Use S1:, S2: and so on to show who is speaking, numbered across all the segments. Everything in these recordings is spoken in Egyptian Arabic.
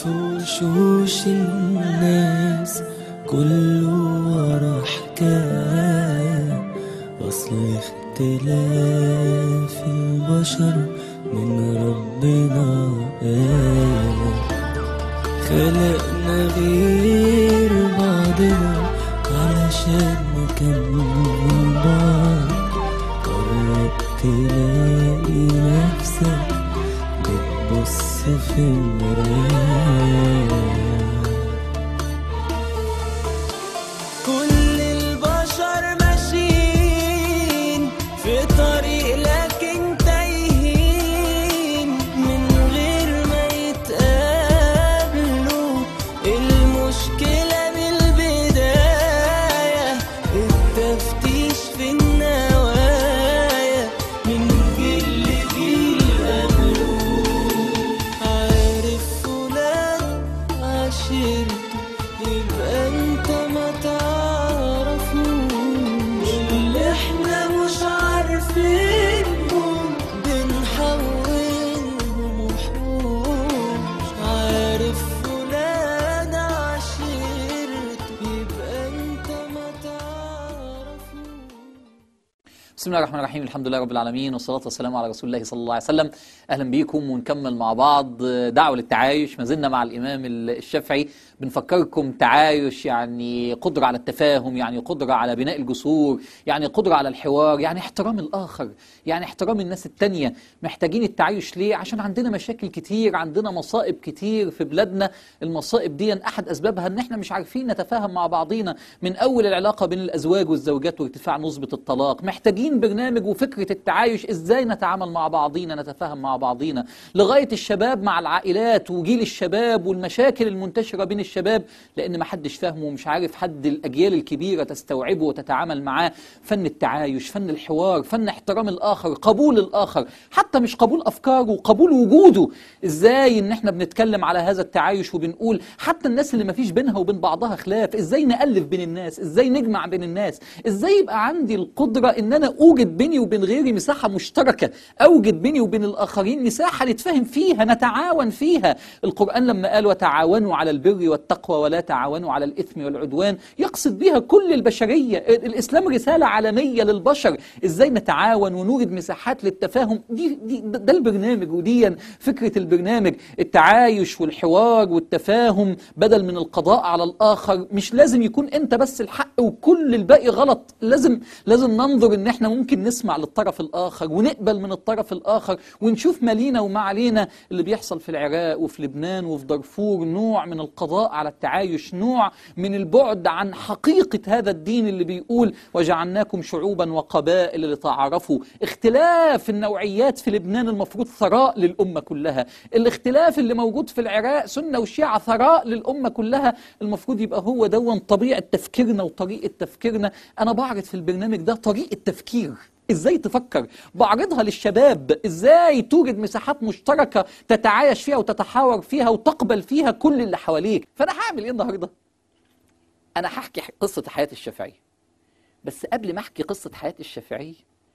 S1: وشوش الناس كله ورا حكاية أصل اختلاف البشر من ربنا آية خلقنا غير بعضنا علشان نكمل بعض قرب تلاقي نفسك بتبص في المراية كل البشر ماشيين في طريق لكن تايهين من غير ما يتقابلوا المشكلة من البداية التفتيش في النوايا من كل جيل قبله عارف فلان عشرته يبقى انت ما تعرفوش اللي احنا مش عارفينهم بنحولهم وحوش عارف فلان عشرته يبقى انت ما تعرفوش
S2: بسم الله الرحمن الرحيم الحمد لله رب العالمين والصلاة والسلام على رسول الله صلى الله عليه وسلم أهلا بيكم ونكمل مع بعض دعوة للتعايش ما زلنا مع الإمام الشافعي بنفكركم تعايش يعني قدرة على التفاهم يعني قدرة على بناء الجسور يعني قدرة على الحوار يعني احترام الآخر يعني احترام الناس التانية محتاجين التعايش ليه عشان عندنا مشاكل كتير عندنا مصائب كتير في بلادنا المصائب دي أحد أسبابها إن احنا مش عارفين نتفاهم مع بعضينا من أول العلاقة بين الأزواج والزوجات وارتفاع نسبة الطلاق محتاجين برنامج وفكرة التعايش إزاي نتعامل مع بعضينا نتفاهم مع بعضينا لغاية الشباب مع العائلات وجيل الشباب والمشاكل المنتشرة بين الشباب لأن ما حدش فاهمه ومش عارف حد الأجيال الكبيرة تستوعبه وتتعامل معاه فن التعايش فن الحوار فن احترام الآخر قبول الآخر حتى مش قبول أفكاره قبول وجوده إزاي إن إحنا بنتكلم على هذا التعايش وبنقول حتى الناس اللي ما فيش بينها وبين بعضها خلاف إزاي نألف بين الناس إزاي نجمع بين الناس إزاي يبقى عندي القدرة إن أنا أوجد بيني وبين غيري مساحة مشتركة أوجد بيني وبين الآخرين مساحة نتفاهم فيها نتعاون فيها القرآن لما قال وتعاونوا على البر والتقوى ولا تعاونوا على الإثم والعدوان يقصد بها كل البشرية الإسلام رسالة عالمية للبشر إزاي نتعاون ونوجد مساحات للتفاهم دي, دي ده البرنامج ودي فكرة البرنامج التعايش والحوار والتفاهم بدل من القضاء على الآخر مش لازم يكون أنت بس الحق وكل الباقي غلط لازم لازم ننظر إن إحنا ممكن نسمع للطرف الآخر ونقبل من الطرف الآخر ونشوف ما لينا وما علينا اللي بيحصل في العراق وفي لبنان وفي دارفور نوع من القضاء على التعايش نوع من البعد عن حقيقة هذا الدين اللي بيقول وجعلناكم شعوبا وقبائل لتعارفوا اختلاف النوعيات في لبنان المفروض ثراء للأمة كلها الاختلاف اللي موجود في العراق سنة وشيعة ثراء للأمة كلها المفروض يبقى هو دون طبيعة تفكيرنا وطريقة تفكيرنا أنا بعرض في البرنامج ده طريقة تفكير ازاي تفكر بعرضها للشباب ازاي توجد مساحات مشتركة تتعايش فيها وتتحاور فيها وتقبل فيها كل اللي حواليك فانا هعمل ايه النهاردة انا هحكي قصة حياة الشافعي بس قبل ما احكي قصة حياة الشافعي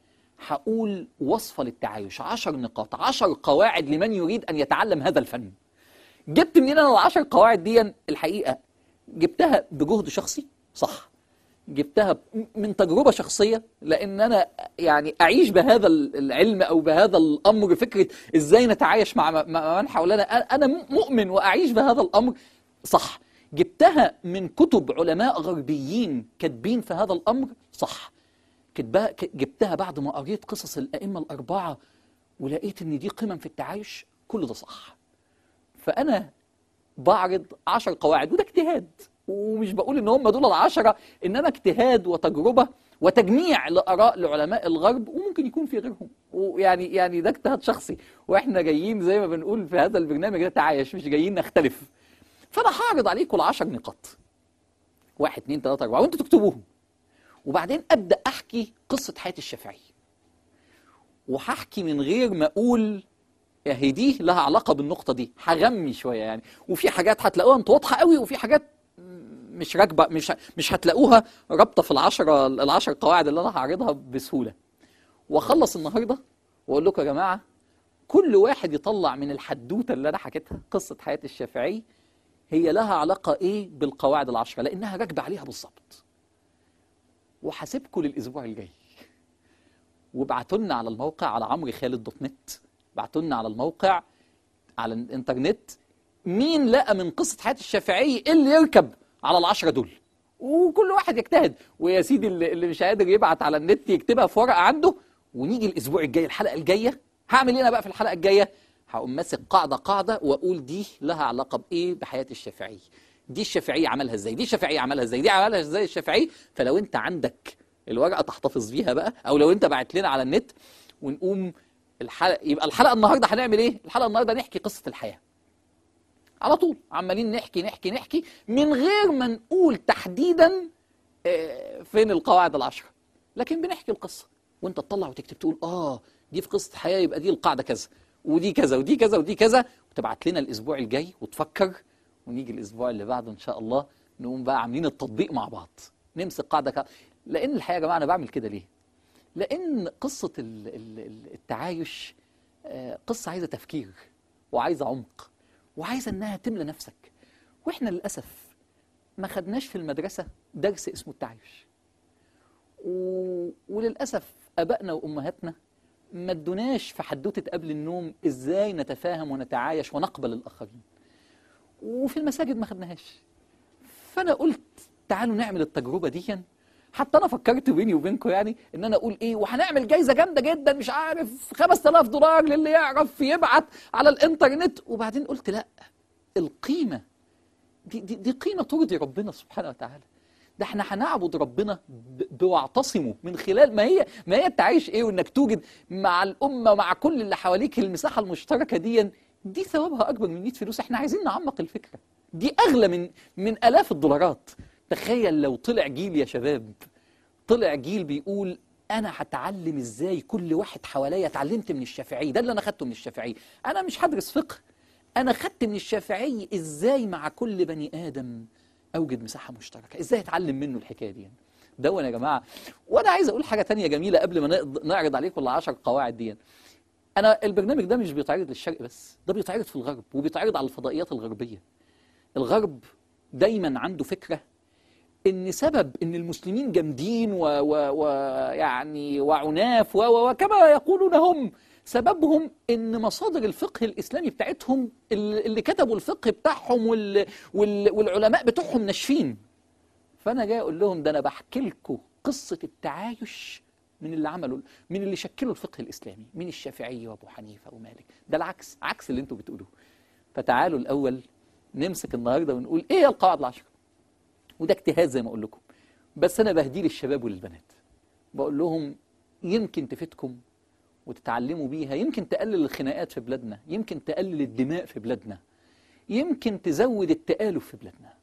S2: هقول وصفة للتعايش عشر نقاط عشر قواعد لمن يريد أن يتعلم هذا الفن جبت منين أنا العشر قواعد دي الحقيقة جبتها بجهد شخصي صح جبتها من تجربة شخصية لأن أنا يعني أعيش بهذا العلم أو بهذا الأمر فكرة إزاي نتعايش مع من حولنا أنا مؤمن وأعيش بهذا الأمر صح جبتها من كتب علماء غربيين كاتبين في هذا الأمر صح كتبها جبتها بعد ما قريت قصص الأئمة الأربعة ولقيت إن دي قمم في التعايش كل ده صح فأنا بعرض عشر قواعد وده اجتهاد ومش بقول ان هم دول العشرة انما اجتهاد وتجربة وتجميع لآراء لعلماء الغرب وممكن يكون في غيرهم ويعني يعني ده اجتهاد شخصي واحنا جايين زي ما بنقول في هذا البرنامج ده تعايش مش جايين نختلف فانا هعرض عليكم العشر نقاط واحد اتنين تلاتة اربعة وانتوا تكتبوهم وبعدين ابدا احكي قصة حياة الشافعي وهحكي من غير ما اقول هي دي لها علاقة بالنقطة دي هغمي شوية يعني وفي حاجات هتلاقوها انت واضحة قوي وفي حاجات مش راكبه مش مش هتلاقوها رابطه في العشرة العشر قواعد اللي انا هعرضها بسهوله واخلص النهارده واقول لكم يا جماعه كل واحد يطلع من الحدوته اللي انا حكيتها قصه حياه الشافعي هي لها علاقة إيه بالقواعد العشرة لأنها راكبة عليها بالظبط وحاسبكم للأسبوع الجاي وابعتوا لنا على الموقع على عمرو خالد دوت نت ابعتوا لنا على الموقع على الانترنت مين لقى من قصة حياة الشافعي إيه اللي يركب على العشرة دول وكل واحد يجتهد ويا سيدي اللي اللي مش قادر يبعت على النت يكتبها في ورقة عنده ونيجي الأسبوع الجاي الحلقة الجاية هعمل ايه انا بقى في الحلقة الجاية هقوم ماسك قاعدة قاعدة وأقول دي لها علاقة بإيه بحياة الشافعي دي الشافعي عملها ازاي دي الشافعي عملها ازاي دي عملها ازاي الشافعي فلو انت عندك الورقة تحتفظ بيها بقى أو لو انت بعت لنا على النت ونقوم الحلقة يبقى الحلقة النهاردة هنعمل ايه الحلقة النهاردة نحكي قصة الحياة على طول عمالين نحكي نحكي نحكي من غير ما نقول تحديدا آه، فين القواعد العشرة لكن بنحكي القصة وانت تطلع وتكتب تقول اه دي في قصة حياة يبقى دي القاعدة كذا ودي كذا ودي كذا ودي كذا وتبعت لنا الاسبوع الجاي وتفكر ونيجي الاسبوع اللي بعده ان شاء الله نقوم بقى عاملين التطبيق مع بعض نمسك قاعدة ك... لان الحقيقة يا جماعة انا بعمل كده ليه لان قصة ال- ال- ال- التعايش آه، قصة عايزة تفكير وعايزة عمق وعايزة انها تملى نفسك واحنا للأسف ما خدناش في المدرسة درس اسمه التعايش و... وللأسف أبائنا وأمهاتنا ما ادوناش في حدوتة قبل النوم ازاي نتفاهم ونتعايش ونقبل الآخرين وفي المساجد ما خدناهاش فأنا قلت تعالوا نعمل التجربة دي حتى أنا فكرت بيني وبينكم يعني إن أنا أقول إيه وهنعمل جايزة جامدة جدا مش عارف 5000 دولار للي يعرف يبعت على الإنترنت وبعدين قلت لأ القيمة دي, دي, دي قيمة ترضي ربنا سبحانه وتعالى ده احنا هنعبد ربنا ب- بواعتصمه من خلال ما هي ما هي التعايش ايه وانك توجد مع الامه مع كل اللي حواليك المساحه المشتركه دي دي ثوابها اكبر من 100 فلوس احنا عايزين نعمق الفكره دي اغلى من من الاف الدولارات تخيل لو طلع جيل يا شباب طلع جيل بيقول انا هتعلم ازاي كل واحد حواليا اتعلمت من الشافعي ده اللي انا خدته من الشافعي انا مش هدرس فقه انا خدت من الشافعي ازاي مع كل بني ادم اوجد مساحه مشتركه ازاي اتعلم منه الحكايه دي دون يا جماعه وانا عايز اقول حاجه تانية جميله قبل ما نقض- نعرض عليكم العشر قواعد دي انا البرنامج ده مش بيتعرض للشرق بس ده بيتعرض في الغرب وبيتعرض على الفضائيات الغربيه الغرب دايما عنده فكره ان سبب ان المسلمين جامدين ويعني و... و... يعني وعناف و... و... وكما يقولون هم سببهم ان مصادر الفقه الاسلامي بتاعتهم اللي اللي كتبوا الفقه بتاعهم وال... وال... والعلماء بتوعهم ناشفين فانا جاي اقول لهم ده انا بحكي لكم قصه التعايش من اللي عملوا من اللي شكلوا الفقه الاسلامي من الشافعي وابو حنيفه ومالك ده العكس عكس اللي انتوا بتقولوه فتعالوا الاول نمسك النهارده ونقول ايه هي القواعد العشره وده اجتهاد زي ما اقول لكم بس انا بهديه للشباب وللبنات بقول لهم يمكن تفيدكم وتتعلموا بيها يمكن تقلل الخناقات في بلادنا يمكن تقلل الدماء في بلادنا يمكن تزود التآلف في بلادنا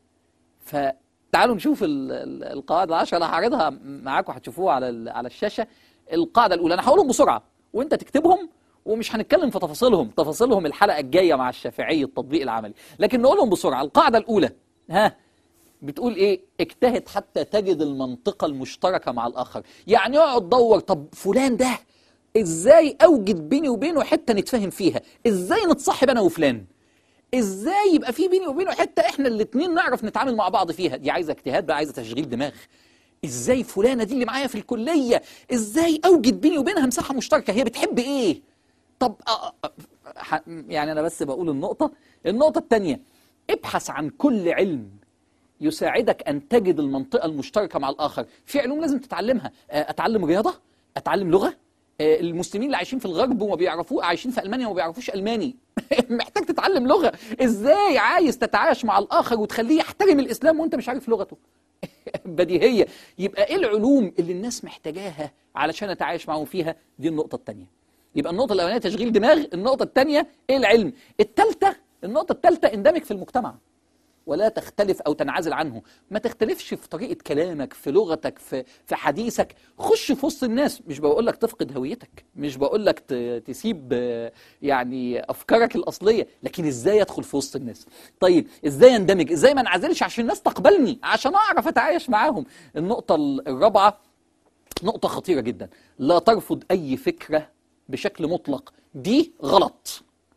S2: فتعالوا نشوف ال- ال- القواعد العشرة انا هعرضها معاكم هتشوفوها على ال- على الشاشة القاعدة الأولى أنا هقولهم بسرعة وأنت تكتبهم ومش هنتكلم في تفاصيلهم تفاصيلهم الحلقة الجاية مع الشافعي التطبيق العملي لكن نقولهم بسرعة القاعدة الأولى ها بتقول ايه اجتهد حتى تجد المنطقة المشتركة مع الآخر يعني اقعد دور طب فلان ده ازاي اوجد بيني وبينه حتة نتفاهم فيها ازاي نتصاحب انا وفلان ازاي يبقى في بيني وبينه حتة احنا الاتنين نعرف نتعامل مع بعض فيها دي عايزة اجتهاد بقى عايزة تشغيل دماغ ازاي فلانة دي اللي معايا في الكلية ازاي اوجد بيني وبينها مساحة مشتركة هي بتحب ايه طب أ- أ- ح- يعني انا بس بقول النقطة النقطة التانية ابحث عن كل علم يساعدك أن تجد المنطقة المشتركة مع الآخر في علوم لازم تتعلمها آه، أتعلم رياضة أتعلم لغة آه، المسلمين اللي عايشين في الغرب وما بيعرفوا عايشين في ألمانيا وما بيعرفوش ألماني محتاج تتعلم لغة إزاي عايز تتعايش مع الآخر وتخليه يحترم الإسلام وأنت مش عارف لغته بديهية يبقى إيه العلوم اللي الناس محتاجاها علشان أتعايش معاهم فيها دي النقطة التانية يبقى النقطة الأولانية تشغيل دماغ النقطة التانية إيه العلم التالتة النقطة التالتة اندمج في المجتمع ولا تختلف او تنعزل عنه ما تختلفش في طريقه كلامك في لغتك في في حديثك خش في وسط الناس مش بقول لك تفقد هويتك مش بقول لك ت- تسيب آه، يعني افكارك الاصليه لكن ازاي ادخل في وسط الناس طيب ازاي اندمج ازاي ما انعزلش عشان الناس تقبلني عشان اعرف اتعايش معاهم النقطه الرابعه نقطه خطيره جدا لا ترفض اي فكره بشكل مطلق دي غلط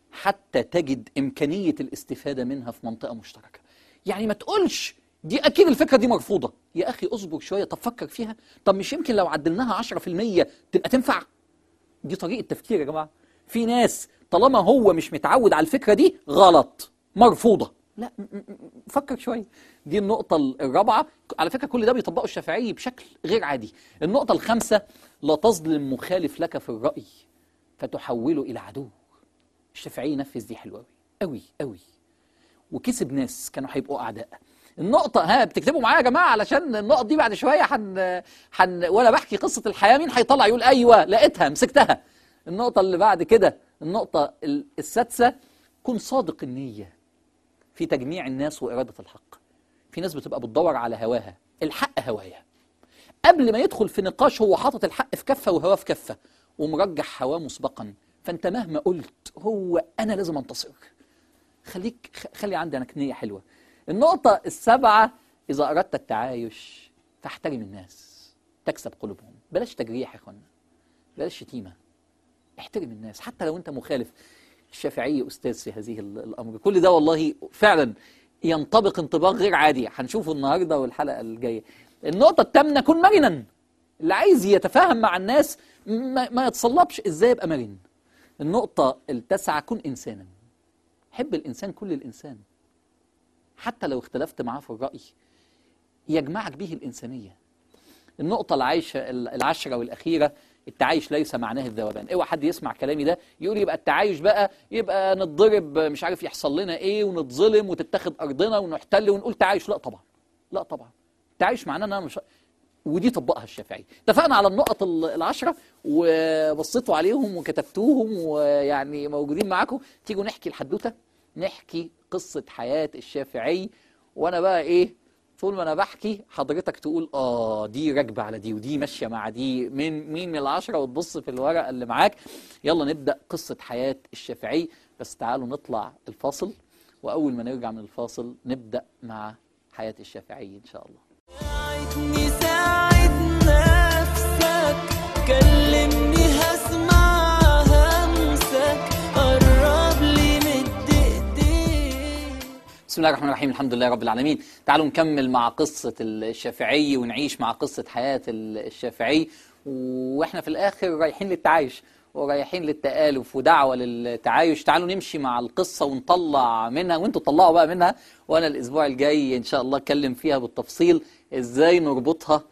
S2: حتى تجد إمكانية الاستفادة منها في منطقة مشتركة يعني ما تقولش دي أكيد الفكرة دي مرفوضة يا أخي أصبر شوية طب فكر فيها طب مش يمكن لو عدلناها 10% تبقى تنفع دي طريقة تفكير يا جماعة في ناس طالما هو مش متعود على الفكرة دي غلط مرفوضة لا م- م- م- فكر شوية دي النقطة الرابعة على فكرة كل ده بيطبقه الشافعي بشكل غير عادي النقطة الخامسة لا تظلم مخالف لك في الرأي فتحوله إلى عدو الشافعي نفذ دي حلوة أوي أوي أوي وكسب ناس كانوا هيبقوا اعداء النقطة ها بتكتبوا معايا يا جماعة علشان النقط دي بعد شوية حن حن وانا بحكي قصة الحياة مين هيطلع يقول ايوه لقيتها مسكتها النقطة اللي بعد كده النقطة ال- السادسة كن صادق النية في تجميع الناس وإرادة الحق في ناس بتبقى بتدور على هواها الحق هوايا قبل ما يدخل في نقاش هو حاطط الحق في كفة وهواه في كفة ومرجح هواه مسبقا فانت مهما قلت هو انا لازم انتصر خليك خ- خلي عندك نية حلوة النقطة السابعة إذا أردت التعايش فاحترم الناس تكسب قلوبهم بلاش تجريح يا اخوانا بلاش شتيمة احترم الناس حتى لو أنت مخالف الشافعي أستاذ في هذه ال- الأمر كل ده والله فعلا ينطبق انطباق غير عادي هنشوفه النهاردة والحلقة الجاية النقطة الثامنة كن مرنا اللي عايز يتفاهم مع الناس ما, ما يتصلبش ازاي يبقى مرن النقطة التاسعة كن إنسانا حب الإنسان كل الإنسان حتى لو اختلفت معاه في الرأي يجمعك به الإنسانية النقطة العايشة العشرة والأخيرة التعايش ليس معناه الذوبان اوعى حد يسمع كلامي ده يقول يبقى التعايش بقى يبقى نتضرب مش عارف يحصل لنا ايه ونتظلم وتتاخد ارضنا ونحتل ونقول تعايش لا طبعا لا طبعا التعايش معناه ان انا مش ودي طبقها الشافعي اتفقنا على النقط ال- العشرة وبصيتوا عليهم وكتبتوهم ويعني موجودين معاكم تيجوا نحكي الحدوتة نحكي قصة حياة الشافعي وانا بقى ايه طول ما انا بحكي حضرتك تقول اه دي راكبه على دي ودي ماشيه مع دي مين مين من العشره وتبص في الورقه اللي معاك يلا نبدا قصه حياه الشافعي بس تعالوا نطلع الفاصل واول ما نرجع من الفاصل نبدا مع حياه الشافعي ان شاء الله
S1: ساعدني ساعد نفسك كلمني هسمع همسك قرب لي مد ايديك
S2: بسم الله الرحمن الرحيم الحمد لله رب العالمين تعالوا نكمل مع قصة الشافعي ونعيش مع قصة حياة الشافعي واحنا في الآخر رايحين للتعايش ورايحين للتآلف ودعوة للتعايش تعالوا نمشي مع القصة ونطلع منها وانتوا تطلعوا بقى منها وانا الاسبوع الجاي ان شاء الله اتكلم فيها بالتفصيل ازاي نربطها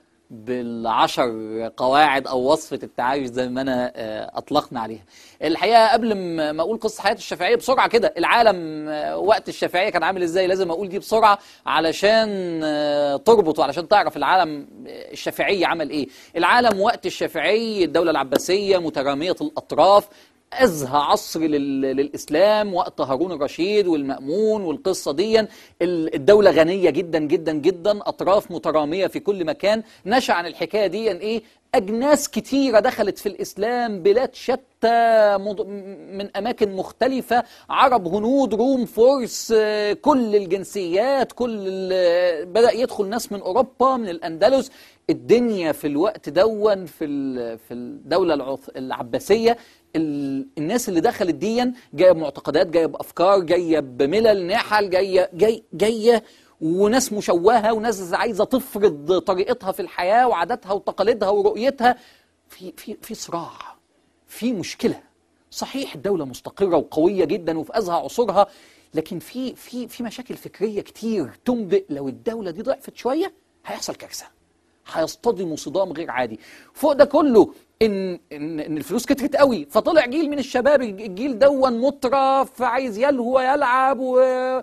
S2: بالعشر قواعد او وصفة التعايش زي ما انا آه، اطلقنا عليها الحقيقة قبل ما ما اقول قصة حياة الشافعية بسرعة كده العالم آه، وقت الشافعية كان عامل ازاي لازم اقول دي بسرعة علشان آه، تربط وعلشان تعرف العالم آه، الشافعي عمل ايه العالم وقت الشافعي الدولة العباسية مترامية الاطراف أزهى عصر لل- للإسلام وقت هارون الرشيد والمأمون والقصة دي ال- الدولة غنية جدا جدا جدا أطراف مترامية في كل مكان نشأ عن الحكاية دي إيه أجناس كتيرة دخلت في الإسلام بلاد شتى مض- من أماكن مختلفة عرب هنود روم فرس آه، كل الجنسيات كل ال- بدأ يدخل ناس من أوروبا من الأندلس الدنيا في الوقت دون في ال- في الدولة العث- العباسية ال- الناس اللي دخلت ديا جايه بمعتقدات جايه بافكار جايه بملل نحل جايه جاي جايه وناس مشوهه وناس عايزه تفرض طريقتها في الحياه وعاداتها وتقاليدها ورؤيتها في في في صراع في مشكله صحيح الدوله مستقره وقويه جدا وفي ازهى عصورها لكن في في في مشاكل فكريه كتير تنبئ لو الدوله دي ضعفت شويه هيحصل كارثه هيصطدموا صدام غير عادي فوق ده كله ان ان ان الفلوس كترت قوي فطلع جيل من الشباب الج- الجيل دون مطرف عايز يلهو ويلعب و...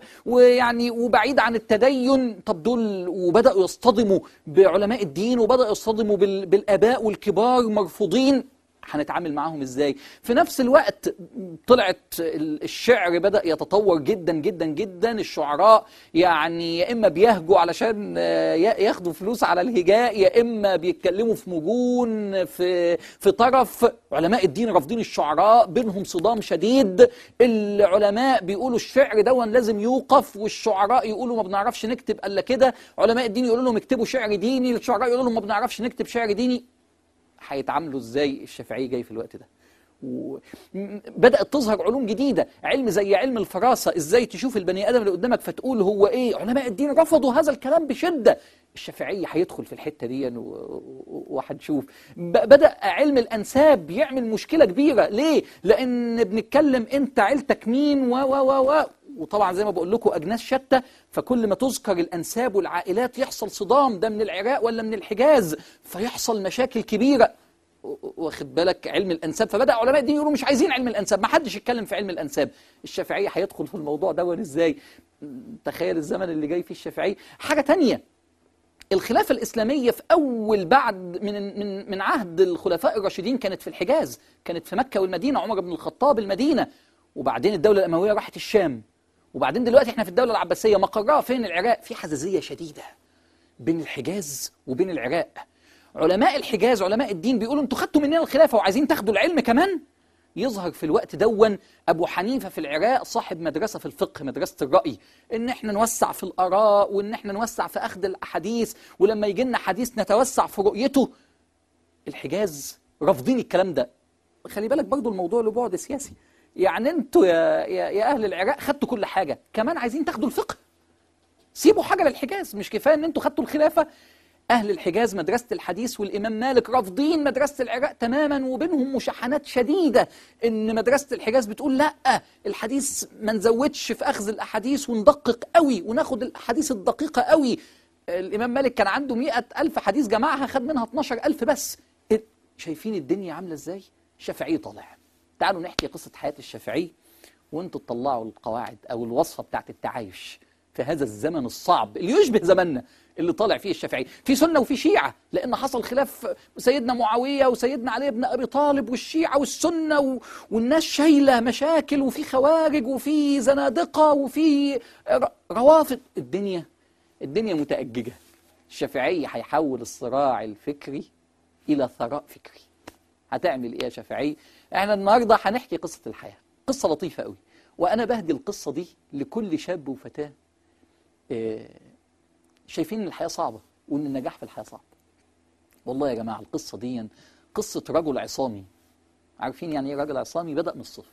S2: ويعني وبعيد عن التدين طب دول وبداوا يصطدموا بعلماء الدين وبداوا يصطدموا بال... بالاباء والكبار مرفوضين هنتعامل معاهم ازاي في نفس الوقت طلعت ال- الشعر بدأ يتطور جدا جدا جدا الشعراء يعني يا اما بيهجوا علشان آه، ي- ياخدوا فلوس على الهجاء يا اما بيتكلموا في مجون في في طرف علماء الدين رافضين الشعراء بينهم صدام شديد العلماء بيقولوا الشعر دون لازم يوقف والشعراء يقولوا ما بنعرفش نكتب الا كده علماء الدين يقولوا لهم اكتبوا شعر ديني الشعراء يقولوا لهم ما بنعرفش نكتب شعر ديني هيتعاملوا ازاي الشافعي جاي في الوقت ده و... م- بدأت تظهر علوم جديدة علم زي علم الفراسة ازاي تشوف البني آدم اللي قدامك فتقول هو ايه علماء الدين رفضوا هذا الكلام بشدة الشافعية هيدخل في الحتة دي و- و- وهنشوف ب- بدأ علم الأنساب يعمل مشكلة كبيرة ليه؟ لأن بنتكلم أنت عيلتك مين و و و و وطبعا زي ما بقول لكم أجناس شتى فكل ما تذكر الأنساب والعائلات يحصل صدام ده من العراق ولا من الحجاز فيحصل مشاكل كبيرة واخد بالك علم الانساب فبدا علماء الدين يقولوا مش عايزين علم الانساب ما حدش يتكلم في علم الانساب الشافعيه هيدخل في الموضوع ده ازاي تخيل الزمن اللي جاي فيه الشافعيه حاجه تانية الخلافة الإسلامية في أول بعد من من من عهد الخلفاء الراشدين كانت في الحجاز، كانت في مكة والمدينة، عمر بن الخطاب المدينة، وبعدين الدولة الأموية راحت الشام، وبعدين دلوقتي احنا في الدولة العباسية مقرها فين العراق؟ في حزازية شديدة بين الحجاز وبين العراق. علماء الحجاز علماء الدين بيقولوا انتوا خدتوا مننا الخلافة وعايزين تاخدوا العلم كمان؟ يظهر في الوقت دون ابو حنيفه في العراق صاحب مدرسه في الفقه مدرسه الراي ان احنا نوسع في الاراء وان احنا نوسع في اخذ الاحاديث ولما يجي لنا حديث نتوسع في رؤيته الحجاز رافضين الكلام ده خلي بالك برضو الموضوع له بعد سياسي يعني انتوا يا, يا, يا اهل العراق خدتوا كل حاجه كمان عايزين تاخدوا الفقه سيبوا حاجه للحجاز مش كفايه ان انتوا خدتوا الخلافه أهل الحجاز مدرسة الحديث والإمام مالك رافضين مدرسة العراق تماما وبينهم مشاحنات شديدة إن مدرسة الحجاز بتقول لا الحديث ما نزودش في أخذ الأحاديث وندقق قوي وناخد الأحاديث الدقيقة قوي الإمام مالك كان عنده مئة ألف حديث جمعها خد منها 12 ألف بس شايفين الدنيا عاملة إزاي؟ الشافعي طالع تعالوا نحكي قصة حياة الشافعي وانتوا تطلعوا القواعد أو الوصفة بتاعت التعايش في هذا الزمن الصعب اللي يشبه زمننا اللي طالع فيه الشافعي في سنة وفي شيعة لأن حصل خلاف سيدنا معاوية وسيدنا علي بن أبي طالب والشيعة والسنة و... والناس شايلة مشاكل وفي خوارج وفي زنادقة وفي ر- روافض الدنيا الدنيا متأججة الشافعي هيحول الصراع الفكري إلى ثراء فكري هتعمل إيه يا شافعي احنا النهاردة هنحكي قصة الحياة قصة لطيفة قوي وأنا بهدي القصة دي لكل شاب وفتاة آه، شايفين ان الحياه صعبه وان النجاح في الحياه صعب والله يا جماعه القصه دي قصه رجل عصامي عارفين يعني ايه راجل عصامي بدا من الصفر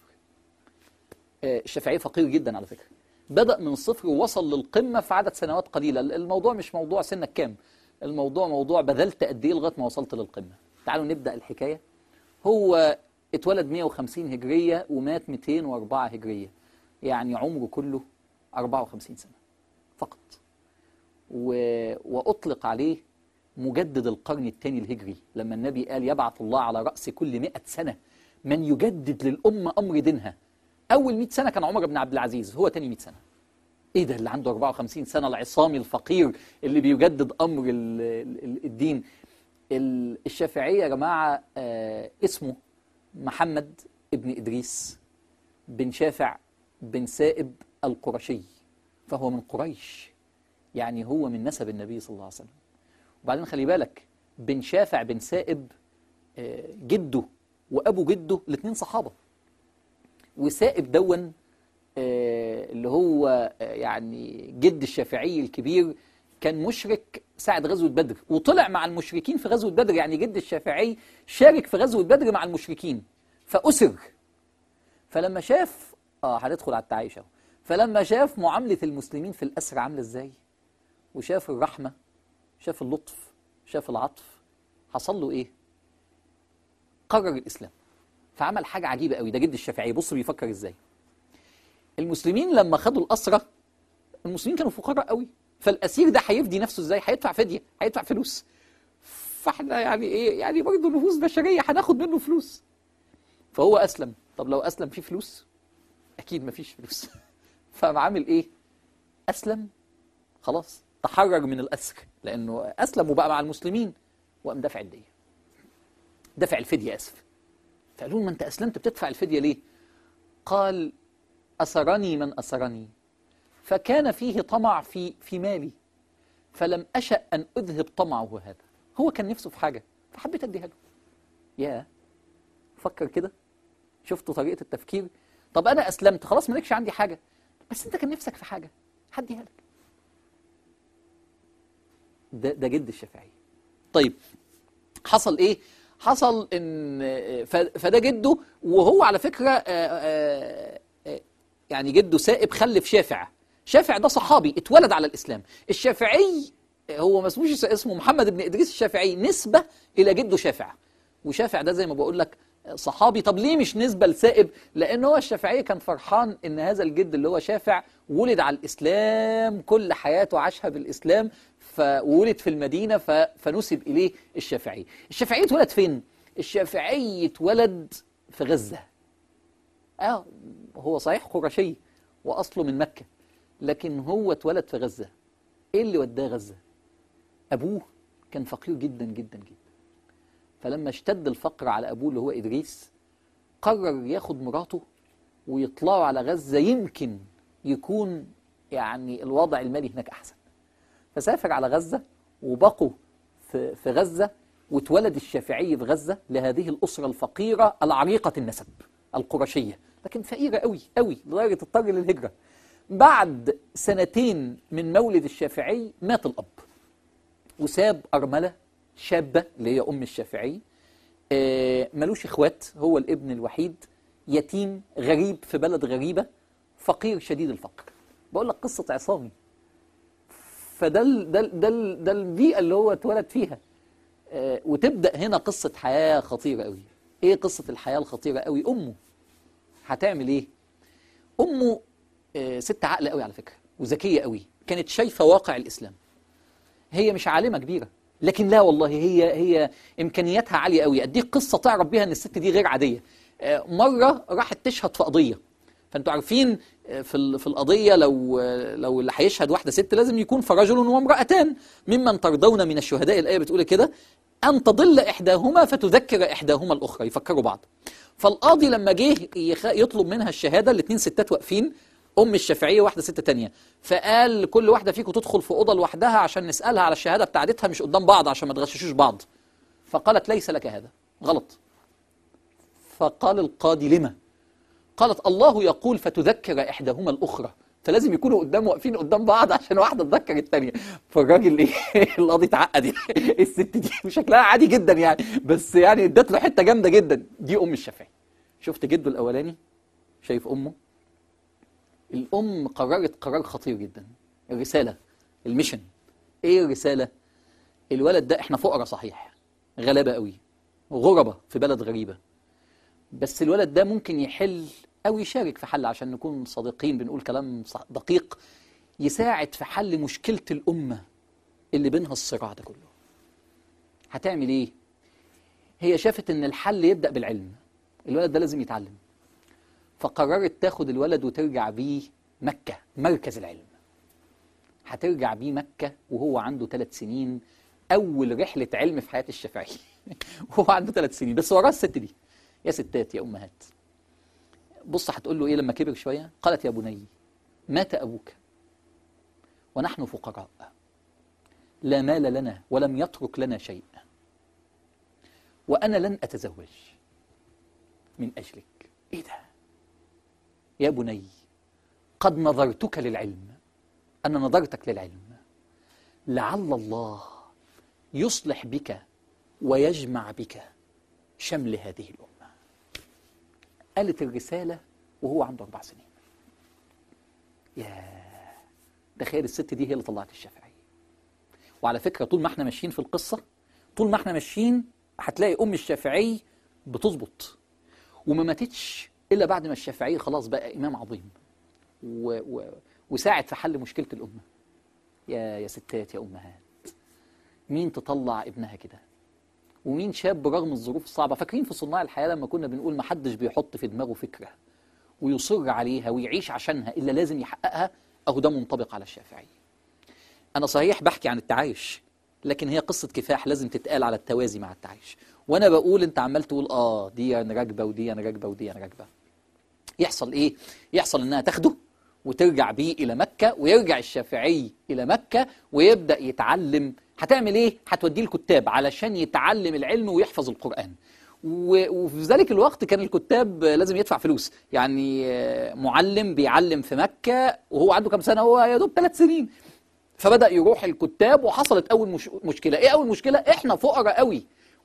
S2: آه، الشافعي فقير جدا على فكره بدا من الصفر ووصل للقمه في عدد سنوات قليله الموضوع مش موضوع سنك كام الموضوع موضوع بذلت قد ايه لغايه ما وصلت للقمه تعالوا نبدا الحكايه هو اتولد 150 هجريه ومات 204 هجريه يعني عمره كله 54 سنه فقط و... وأطلق عليه مجدد القرن الثاني الهجري لما النبي قال يبعث الله على رأس كل مئة سنة من يجدد للأمة أمر دينها أول 100 سنة كان عمر بن عبد العزيز هو تاني 100 سنة إيه ده اللي عنده 54 سنة العصامي الفقير اللي بيجدد أمر ال... ال- الدين ال- الشافعية يا جماعة آه اسمه محمد ابن إدريس بن شافع بن سائب القرشي فهو من قريش يعني هو من نسب النبي صلى الله عليه وسلم وبعدين خلي بالك بن شافع بن سائب آه، جده وابو جده الاثنين صحابه وسائب دون آه، اللي هو آه، يعني جد الشافعي الكبير كان مشرك ساعة غزوة بدر وطلع مع المشركين في غزوة بدر يعني جد الشافعي شارك في غزوة بدر مع المشركين فأسر فلما شاف اه هندخل على التعايش اهو فلما شاف معاملة المسلمين في الأسر عاملة ازاي وشاف الرحمة شاف اللطف شاف العطف حصل له ايه قرر الإسلام فعمل حاجة عجيبة قوي ده جد الشافعي بص بيفكر ازاي المسلمين لما خدوا الأسرة المسلمين كانوا فقراء قوي فالأسير ده هيفدي نفسه ازاي هيدفع فدية هيدفع فلوس فاحنا يعني ايه يعني برضه نفوس بشرية هناخد منه فلوس فهو أسلم طب لو أسلم فيه فلوس أكيد مفيش فلوس فقام عامل إيه أسلم خلاص تحرر من الأسر لأنه أسلم وبقى مع المسلمين وقام دافع الدية دفع الفدية أسف فقالوا له ما أنت أسلمت بتدفع الفدية ليه قال أسرني من أسرني فكان فيه طمع في في مالي فلم أشأ أن أذهب طمعه هذا هو كان نفسه في حاجة فحبيت أديها له يا فكر كده شفتوا طريقة التفكير طب أنا أسلمت خلاص مالكش عندي حاجة بس أنت كان نفسك في حاجة هديها لك ده ده جد الشافعي طيب حصل ايه حصل ان آه، ف- فده جده وهو على فكره آه، آه، آه، يعني جده سائب خلف شافع شافع ده صحابي اتولد على الاسلام الشافعي هو ما اسموش اسمه محمد بن ادريس الشافعي نسبه الى جده شافع وشافع ده زي ما بقول لك صحابي طب ليه مش نسبة لسائب لأن هو الشافعي كان فرحان إن هذا الجد اللي هو شافع ولد على الإسلام كل حياته عاشها بالإسلام فولد في المدينة ف... فنسب إليه الشافعي الشافعي اتولد فين؟ الشافعي اتولد في غزة اه هو صحيح قرشي وأصله من مكة لكن هو اتولد في غزة ايه اللي وداه غزة ابوه كان فقير جدا جدا جدا فلما اشتد الفقر على ابوه اللي هو ادريس قرر ياخد مراته ويطلعوا على غزة يمكن يكون يعني الوضع المالي هناك احسن فسافر على غزة وبقوا في في غزة واتولد الشافعي في غزة لهذه الأسرة الفقيرة العريقة النسب القرشية لكن فقيرة قوي قوي لدرجة اضطر للهجرة بعد سنتين من مولد الشافعي مات الأب وساب أرملة شابة اللي هي أم الشافعي آه، ملوش إخوات هو الابن الوحيد يتيم غريب في بلد غريبة فقير شديد الفقر بقول لك قصة عصامي فده ال- ده ال- ده ال- ده البيئة اللي هو اتولد فيها آه، وتبدأ هنا قصة حياة خطيرة قوي ايه قصة الحياة الخطيرة قوي امه هتعمل ايه امه آه، ست عاقلة قوي على فكرة وذكية قوي كانت شايفة واقع الاسلام هي مش عالمة كبيرة لكن لا والله هي هي امكانياتها عالية قوي اديك قصة تعرف بيها ان الست دي غير عادية آه، مرة راحت تشهد في قضية فانتوا عارفين آه، في ال- في القضيه لو آه، لو اللي هيشهد واحده ست لازم يكون فرجل وامراتان ممن ترضون من الشهداء الايه بتقول كده ان تضل احداهما فتذكر احداهما الاخرى يفكروا بعض فالقاضي لما جه يخ- يطلب منها الشهاده الاثنين ستات واقفين ام الشافعيه واحده ست تانية فقال كل واحده فيكم تدخل في اوضه لوحدها عشان نسالها على الشهاده بتاعتها مش قدام بعض عشان ما تغششوش بعض فقالت ليس لك هذا غلط فقال القاضي لما قالت الله يقول فتذكر احداهما الاخرى فلازم يكونوا قدام واقفين قدام بعض عشان واحده تذكر الثانيه فالراجل ايه القاضي اتعقد يعني. الست دي شكلها عادي جدا يعني بس يعني ادت له حته جامده جدا دي ام الشافعي شفت جده الاولاني شايف امه الام قررت قرار خطير جدا الرساله الميشن ايه الرساله الولد ده احنا فقراء صحيح غلابه قوي غربة في بلد غريبه بس الولد ده ممكن يحل أو يشارك في حل عشان نكون صادقين بنقول كلام صح- دقيق يساعد في حل مشكلة الأمة اللي بينها الصراع ده كله هتعمل إيه؟ هي شافت إن الحل يبدأ بالعلم الولد ده لازم يتعلم فقررت تاخد الولد وترجع بيه مكة مركز العلم هترجع بيه مكة وهو عنده ثلاث سنين أول رحلة علم في حياة الشافعي وهو عنده ثلاث سنين بس وراه الست دي يا ستات يا أمهات بص هتقول له إيه لما كبر شوية قالت يا بني مات أبوك ونحن فقراء لا مال لنا ولم يترك لنا شيء وأنا لن أتزوج من أجلك إيه ده يا بني قد نظرتك للعلم أنا نظرتك للعلم لعل الله يصلح بك ويجمع بك شمل هذه الأمة قالت الرسالة وهو عنده أربع سنين يا تخيل الست دي هي اللي طلعت الشافعي وعلى فكرة طول ما احنا ماشيين في القصة طول ما احنا ماشيين هتلاقي أم الشافعي بتظبط وما ماتتش إلا بعد ما الشافعي خلاص بقى إمام عظيم و... و... وساعد في حل مشكلة الأمة يا يا ستات يا أمهات مين تطلع ابنها كده ومين شاب برغم الظروف الصعبة فاكرين في صناع الحياة لما كنا بنقول ما حدش بيحط في دماغه فكرة ويصر عليها ويعيش عشانها إلا لازم يحققها أهو ده منطبق على الشافعي أنا صحيح بحكي عن التعايش لكن هي قصة كفاح لازم تتقال على التوازي مع التعايش وأنا بقول أنت عمال تقول آه دي أنا راكبة ودي أنا راكبة ودي أنا راكبة يحصل إيه؟ يحصل إنها تاخده وترجع بيه إلى مكة ويرجع الشافعي إلى مكة ويبدأ يتعلم هتعمل إيه؟ هتوديه الكتاب علشان يتعلم العلم ويحفظ القرآن و- وفي ذلك الوقت كان الكتاب لازم يدفع فلوس يعني آه، معلم بيعلم في مكة وهو عنده كام سنة هو يا دوب ثلاث سنين فبدأ يروح الكتاب وحصلت أول مش... مشكلة إيه أول مشكلة؟ إحنا فقراء قوي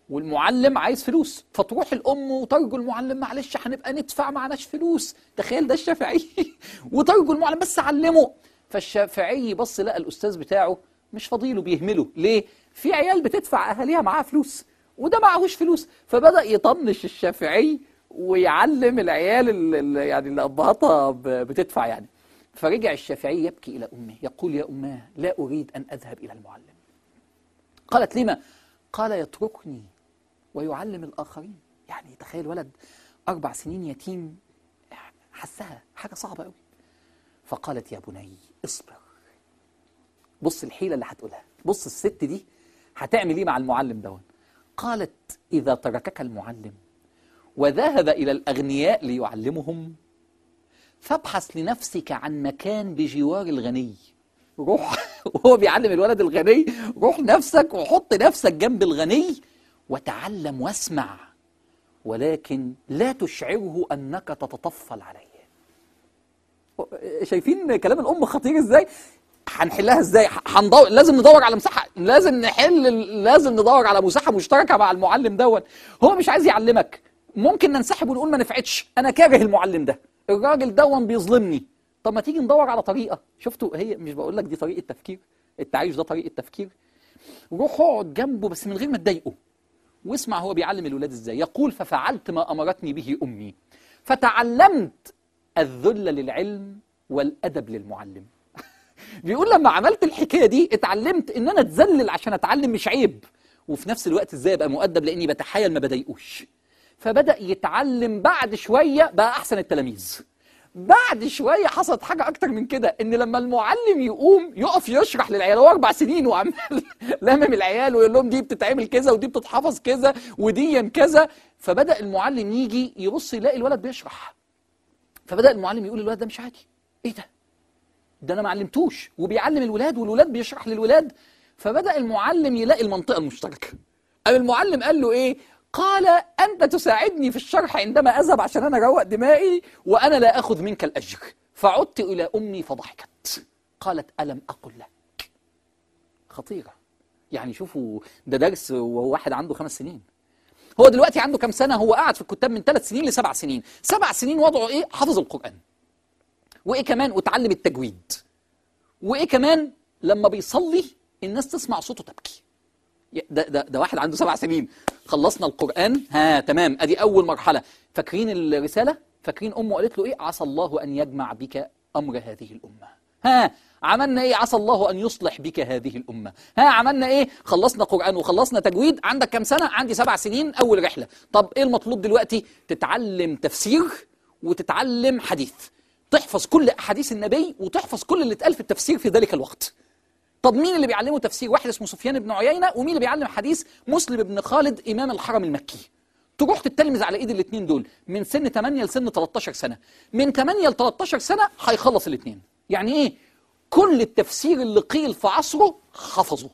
S2: والمعلم عايز فلوس فتروح الام وترجو المعلم معلش هنبقى ندفع معناش فلوس تخيل ده الشافعي وترجو المعلم بس علمه فالشافعي بص لقى الاستاذ بتاعه مش فاضيله بيهمله ليه في عيال بتدفع اهاليها معاها فلوس وده معهوش فلوس فبدا يطنش الشافعي ويعلم العيال اللي يعني اللي ابهاتها ب- بتدفع يعني فرجع الشافعي يبكي الى امه يقول يا اماه لا اريد ان اذهب الى المعلم قالت لما قال يتركني ويعلم الآخرين يعني تخيل ولد أربع سنين يتيم حسها حاجة صعبة قوي فقالت يا بني اصبر بص الحيلة اللي هتقولها بص الست دي هتعمل ايه مع المعلم دون قالت إذا تركك المعلم وذهب إلى الأغنياء ليعلمهم فابحث لنفسك عن مكان بجوار الغني روح وهو بيعلم الولد الغني روح نفسك وحط نفسك جنب الغني وتعلم واسمع ولكن لا تشعره أنك تتطفل عليه شايفين كلام الأم خطير إزاي هنحلها ازاي هندور لازم ندور على مساحه لازم نحل لازم ندور على مساحه مشتركه مع المعلم دون هو مش عايز يعلمك ممكن ننسحب ونقول ما نفعتش انا كاره المعلم ده الراجل دون بيظلمني طب ما تيجي ندور على طريقه شفتوا هي مش بقول لك دي طريقه تفكير التعايش ده طريقه تفكير روح اقعد جنبه بس من غير ما تضايقه واسمع هو بيعلم الولاد ازاي يقول ففعلت ما امرتني به امي فتعلمت الذل للعلم والادب للمعلم بيقول لما عملت الحكايه دي اتعلمت ان انا اتذلل عشان اتعلم مش عيب وفي نفس الوقت ازاي ابقى مؤدب لاني بتحايل ما بضايقوش فبدا يتعلم بعد شويه بقى احسن التلاميذ بعد شويه حصلت حاجه اكتر من كده ان لما المعلم يقوم يقف يشرح للعيال هو اربع سنين وعمال لامم العيال ويقول لهم دي بتتعمل كذا ودي بتتحفظ كذا ودي كذا فبدا المعلم يجي يبص يلاقي الولد بيشرح فبدا المعلم يقول للولد ده مش عادي ايه ده ده انا ما علمتوش وبيعلم الولاد والولاد بيشرح للولاد فبدا المعلم يلاقي المنطقه المشتركه قام المعلم قال له ايه قال انت تساعدني في الشرح عندما اذهب عشان انا اروق دمائي وانا لا اخذ منك الاجر فعدت الى امي فضحكت قالت الم اقل لك خطيره يعني شوفوا ده درس وهو واحد عنده خمس سنين هو دلوقتي عنده كام سنه هو قاعد في الكتاب من ثلاث سنين لسبع سنين سبع سنين وضعه ايه حافظ القران وايه كمان وتعلم التجويد وايه كمان لما بيصلي الناس تسمع صوته تبكي ده, ده, ده واحد عنده سبع سنين خلصنا القرآن ها تمام ادي اول مرحلة فاكرين الرسالة فاكرين امه قالت له ايه عسى الله ان يجمع بك امر هذه الامة ها عملنا ايه عسى الله ان يصلح بك هذه الامة ها عملنا ايه خلصنا قرآن وخلصنا تجويد عندك كام سنة عندي سبع سنين اول رحلة طب ايه المطلوب دلوقتي تتعلم تفسير وتتعلم حديث تحفظ كل احاديث النبي وتحفظ كل اللي اتقال في التفسير في ذلك الوقت طب مين اللي بيعلمه تفسير واحد اسمه سفيان بن عيينة ومين اللي بيعلم حديث مسلم بن خالد إمام الحرم المكي تروح تتلمذ على ايد الاثنين دول من سن 8 لسن 13 سنة من 8 ل 13 سنة هيخلص الاثنين يعني ايه كل التفسير اللي قيل في عصره حفظه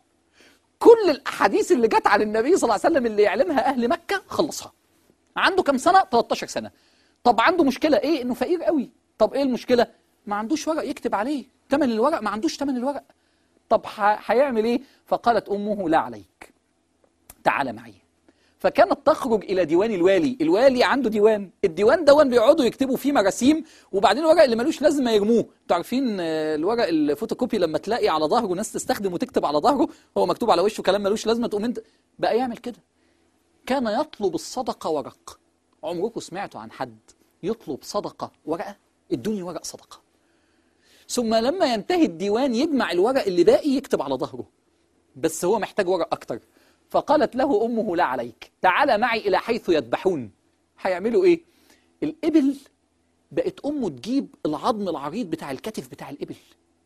S2: كل الاحاديث اللي جت عن النبي صلى الله عليه وسلم اللي يعلمها اهل مكة خلصها عنده كام سنة 13 سنة طب عنده مشكلة ايه انه فقير قوي طب ايه المشكلة ما عندوش ورق يكتب عليه تمن الورق ما عندوش تمن الورق طب هيعمل ايه فقالت امه لا عليك تعال معي فكانت تخرج الى ديوان الوالي الوالي عنده ديوان الديوان دون بيقعدوا يكتبوا فيه مراسيم وبعدين الورق اللي ملوش لازمه يرموه انتوا عارفين الورق الفوتوكوبي لما تلاقي على ظهره ناس تستخدم وتكتب على ظهره هو مكتوب على وشه كلام ملوش لازمه تقوم انت بقى يعمل كده كان يطلب الصدقه ورق عمركم سمعتوا عن حد يطلب صدقه ورقه ادوني ورق صدقه ثم لما ينتهي الديوان يجمع الورق اللي باقي يكتب على ظهره بس هو محتاج ورق أكتر فقالت له أمه لا عليك تعال معي إلى حيث يذبحون هيعملوا إيه؟ الإبل بقت أمه تجيب العظم العريض بتاع الكتف بتاع الإبل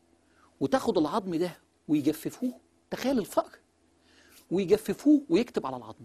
S2: وتاخد العظم ده ويجففوه تخيل الفقر ويجففوه ويكتب على العظم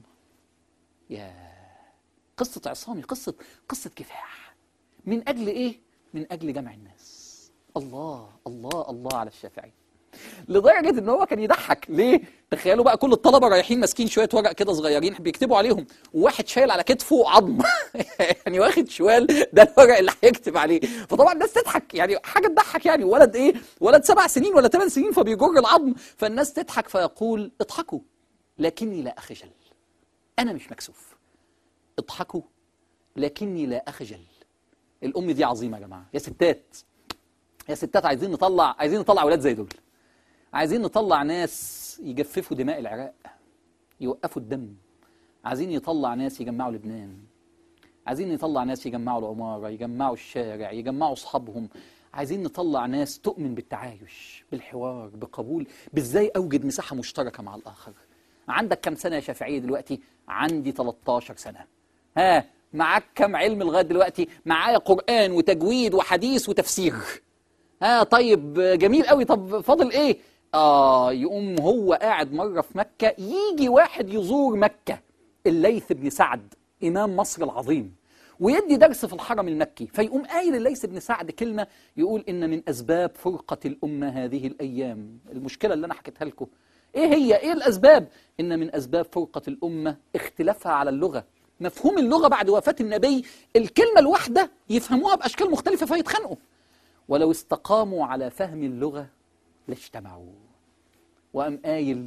S2: يا قصة عصامي قصة قصة كفاح من أجل إيه؟ من أجل جمع الناس الله الله الله على الشافعي لدرجة ان هو كان يضحك ليه تخيلوا بقى كل الطلبة رايحين ماسكين شوية ورق كده صغيرين بيكتبوا عليهم وواحد شايل على كتفه عظم يعني واخد شوال ده الورق اللي هيكتب عليه فطبعا الناس تضحك يعني حاجة تضحك يعني ولد ايه ولد سبع سنين ولا ثمان سنين فبيجر العظم فالناس تضحك فيقول اضحكوا لكني لا اخجل أنا مش مكسوف اضحكوا لكني لا أخجل الأم دي عظيمة يا جماعة يا ستات يا ستات عايزين نطلع عايزين نطلع أولاد زي دول عايزين نطلع ناس يجففوا دماء العراق يوقفوا الدم عايزين يطلع ناس يجمعوا لبنان عايزين نطلع ناس يجمعوا العمارة يجمعوا الشارع يجمعوا أصحابهم عايزين نطلع ناس تؤمن بالتعايش بالحوار بقبول بإزاي أوجد مساحة مشتركة مع الآخر عندك كم سنة يا شافعية دلوقتي عندي 13 سنة ها معاك كم علم لغاية دلوقتي معايا قرآن وتجويد وحديث وتفسير ها طيب جميل قوي طب فاضل ايه اه يقوم هو قاعد مرة في مكة يجي واحد يزور مكة الليث بن سعد إمام مصر العظيم ويدي درس في الحرم المكي فيقوم قايل الليث بن سعد كلمة يقول إن من أسباب فرقة الأمة هذه الأيام المشكلة اللي أنا حكيتها لكم إيه هي إيه الأسباب إن من أسباب فرقة الأمة اختلافها على اللغة مفهوم اللغة بعد وفاة النبي الكلمة الواحدة يفهموها بأشكال مختلفة فيتخانقوا ولو استقاموا على فهم اللغة لاجتمعوا وأم قايل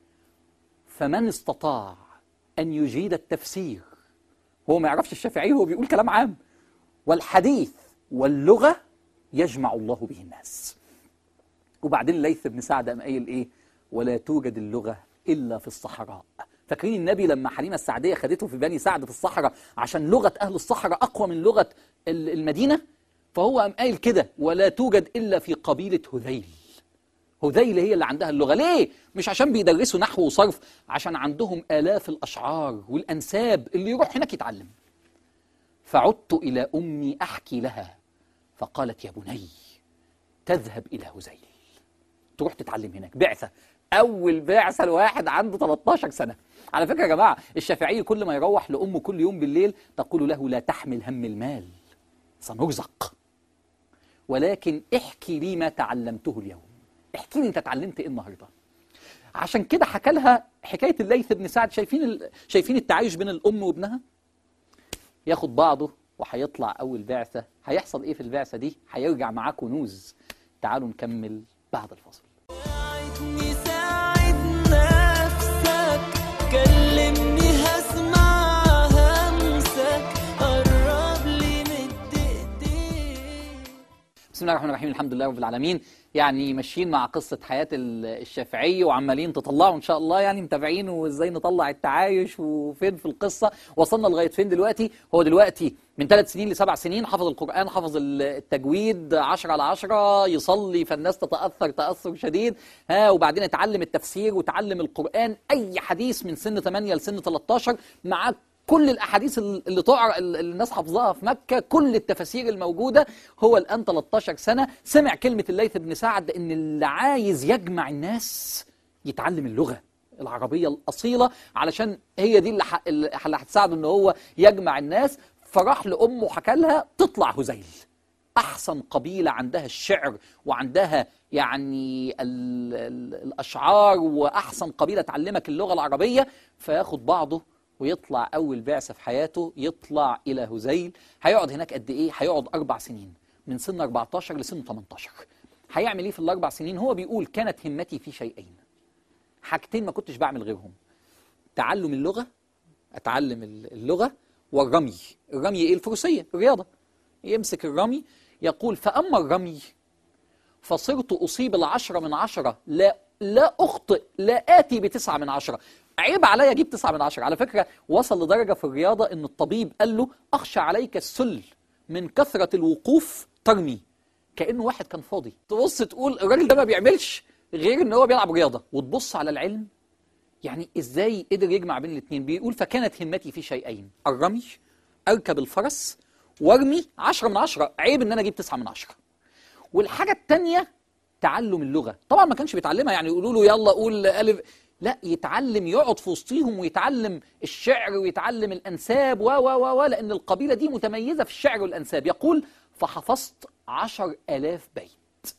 S2: فمن استطاع أن يجيد التفسير هو ما يعرفش الشافعي هو بيقول كلام عام والحديث واللغة يجمع الله به الناس وبعدين الليث بن سعد قام قايل ايه ولا توجد اللغة إلا في الصحراء فاكرين النبي لما حليمة السعدية خدته في بني سعد في الصحراء عشان لغة أهل الصحراء أقوى من لغة ال- المدينة فهو قام قايل كده ولا توجد إلا في قبيلة هذيل هذيل هي اللي عندها اللغة ليه؟ مش عشان بيدرسوا نحو وصرف عشان عندهم آلاف الأشعار والأنساب اللي يروح هناك يتعلم فعدت إلى أمي أحكي لها فقالت يا بني تذهب إلى هذيل تروح تتعلم هناك بعثة أول بعثة لواحد عنده 13 سنة على فكرة يا جماعة الشافعي كل ما يروح لأمه كل يوم بالليل تقول له لا تحمل هم المال سنرزق ولكن احكي لي ما تعلمته اليوم احكي لي انت اتعلمت ايه النهارده عشان كده حكى لها حكايه الليث بن سعد شايفين ال... شايفين التعايش بين الام وابنها ياخد بعضه وهيطلع اول بعثه هيحصل ايه في البعثه دي هيرجع معاه كنوز تعالوا نكمل بعد الفاصل
S1: ساعدني ساعد نفسك كلمني هسمع همسك قرب لي مد ايديك
S2: بسم الله الرحمن الرحيم الحمد لله رب العالمين يعني ماشيين مع قصة حياة ال- الشافعي وعمالين تطلعوا إن شاء الله يعني متابعين وإزاي نطلع التعايش وفين في القصة وصلنا لغاية فين دلوقتي هو دلوقتي من ثلاث سنين لسبع سنين حفظ القرآن حفظ ال- التجويد عشرة على عشرة يصلي فالناس تتأثر تأثر شديد ها وبعدين اتعلم التفسير وتعلم القرآن أي حديث من سن 8 لسن 13 معاك كل الاحاديث اللي تقرا اللي الناس حافظاها في مكه كل التفاسير الموجوده هو الان 13 سنه سمع كلمه الليث بن سعد ان اللي عايز يجمع الناس يتعلم اللغه العربيه الاصيله علشان هي دي اللي ح- اللي هتساعده ان هو يجمع الناس فراح لامه وحكى لها تطلع هذيل احسن قبيله عندها الشعر وعندها يعني ال ال الاشعار واحسن قبيله تعلمك اللغه العربيه فياخد بعضه ويطلع اول بعثه في حياته يطلع الى هذيل هيقعد هناك قد ايه هيقعد اربع سنين من سن 14 لسن 18 هيعمل ايه في الاربع سنين هو بيقول كانت همتي في شيئين حاجتين ما كنتش بعمل غيرهم تعلم اللغه اتعلم اللغه والرمي الرمي ايه الفروسيه الرياضه يمسك الرمي يقول فأما الرمي فصرت أصيب العشرة من عشرة لا لا أخطئ لا آتي بتسعة من عشرة عيب عليا أجيب تسعة من عشرة على فكرة وصل لدرجة في الرياضة إن الطبيب قال له أخشى عليك السل من كثرة الوقوف ترمي كأنه واحد كان فاضي تبص تقول الراجل ده ما بيعملش غير إن هو بيلعب رياضة وتبص على العلم يعني ازاي قدر يجمع بين الاثنين بيقول فكانت همتي في شيئين الرمي اركب الفرس وارمي عشرة من عشرة عيب ان انا اجيب تسعة من عشرة والحاجة التانية تعلم اللغة طبعا ما كانش بيتعلمها يعني يقولوا له يلا قول ألف لا يتعلم يقعد في وسطيهم ويتعلم الشعر ويتعلم الأنساب و و و و لأن القبيلة دي متميزة في الشعر والأنساب يقول فحفظت عشر آلاف بيت